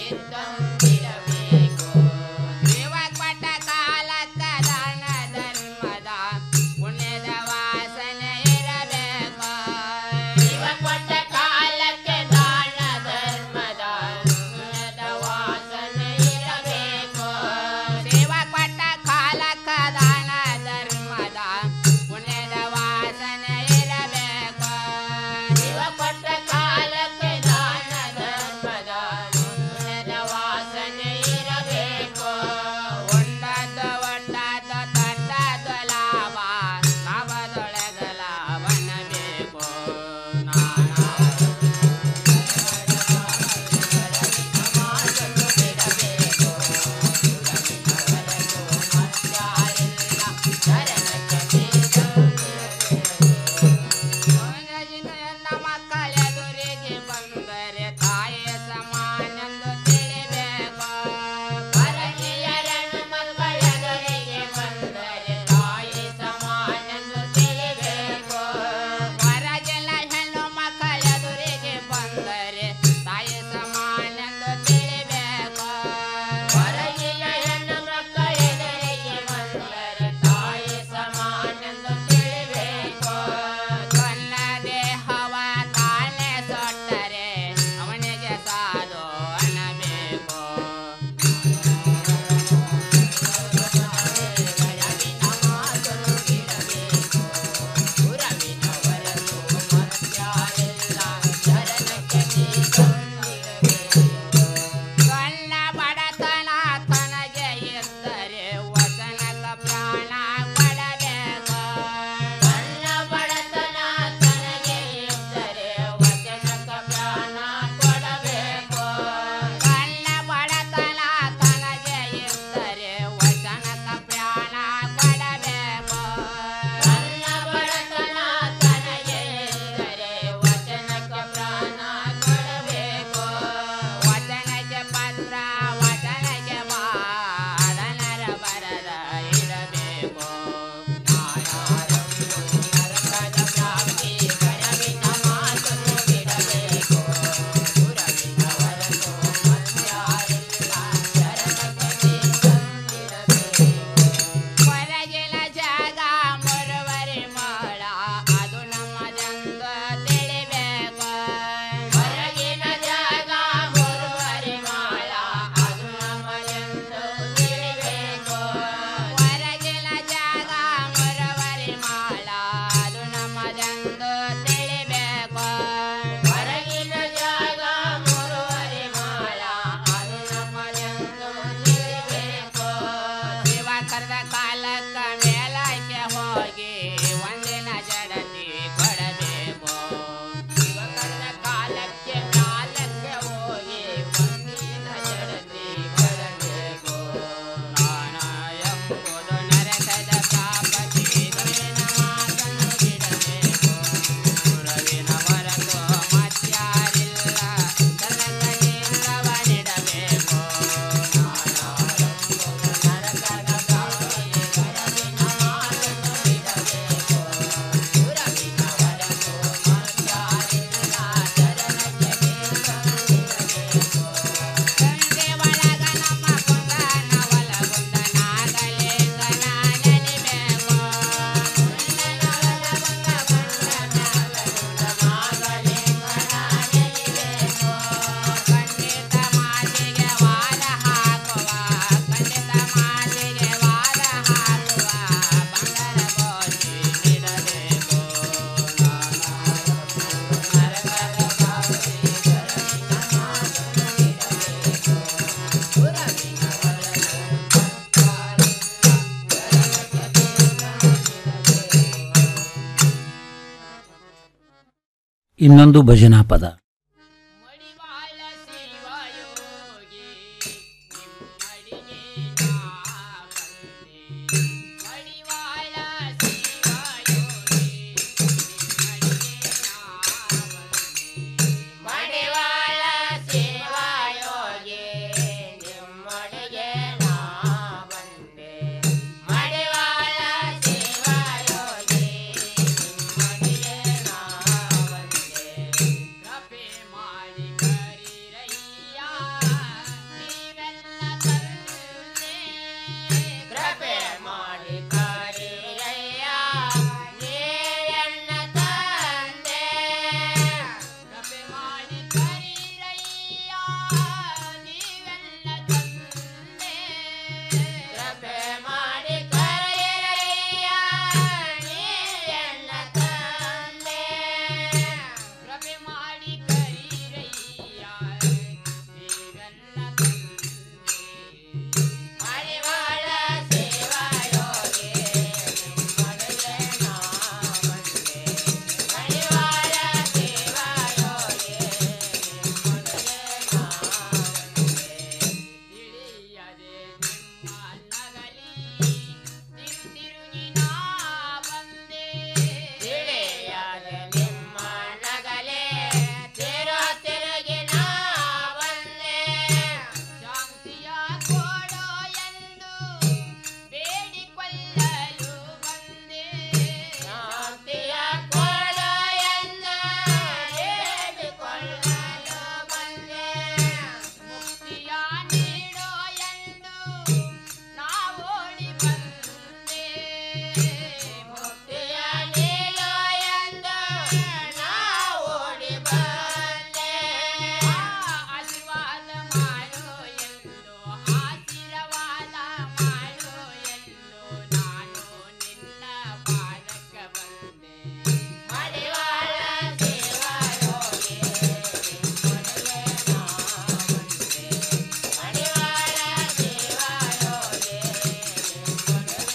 ಇನ್ನೊಂದು ಭಜನಾ ಪದ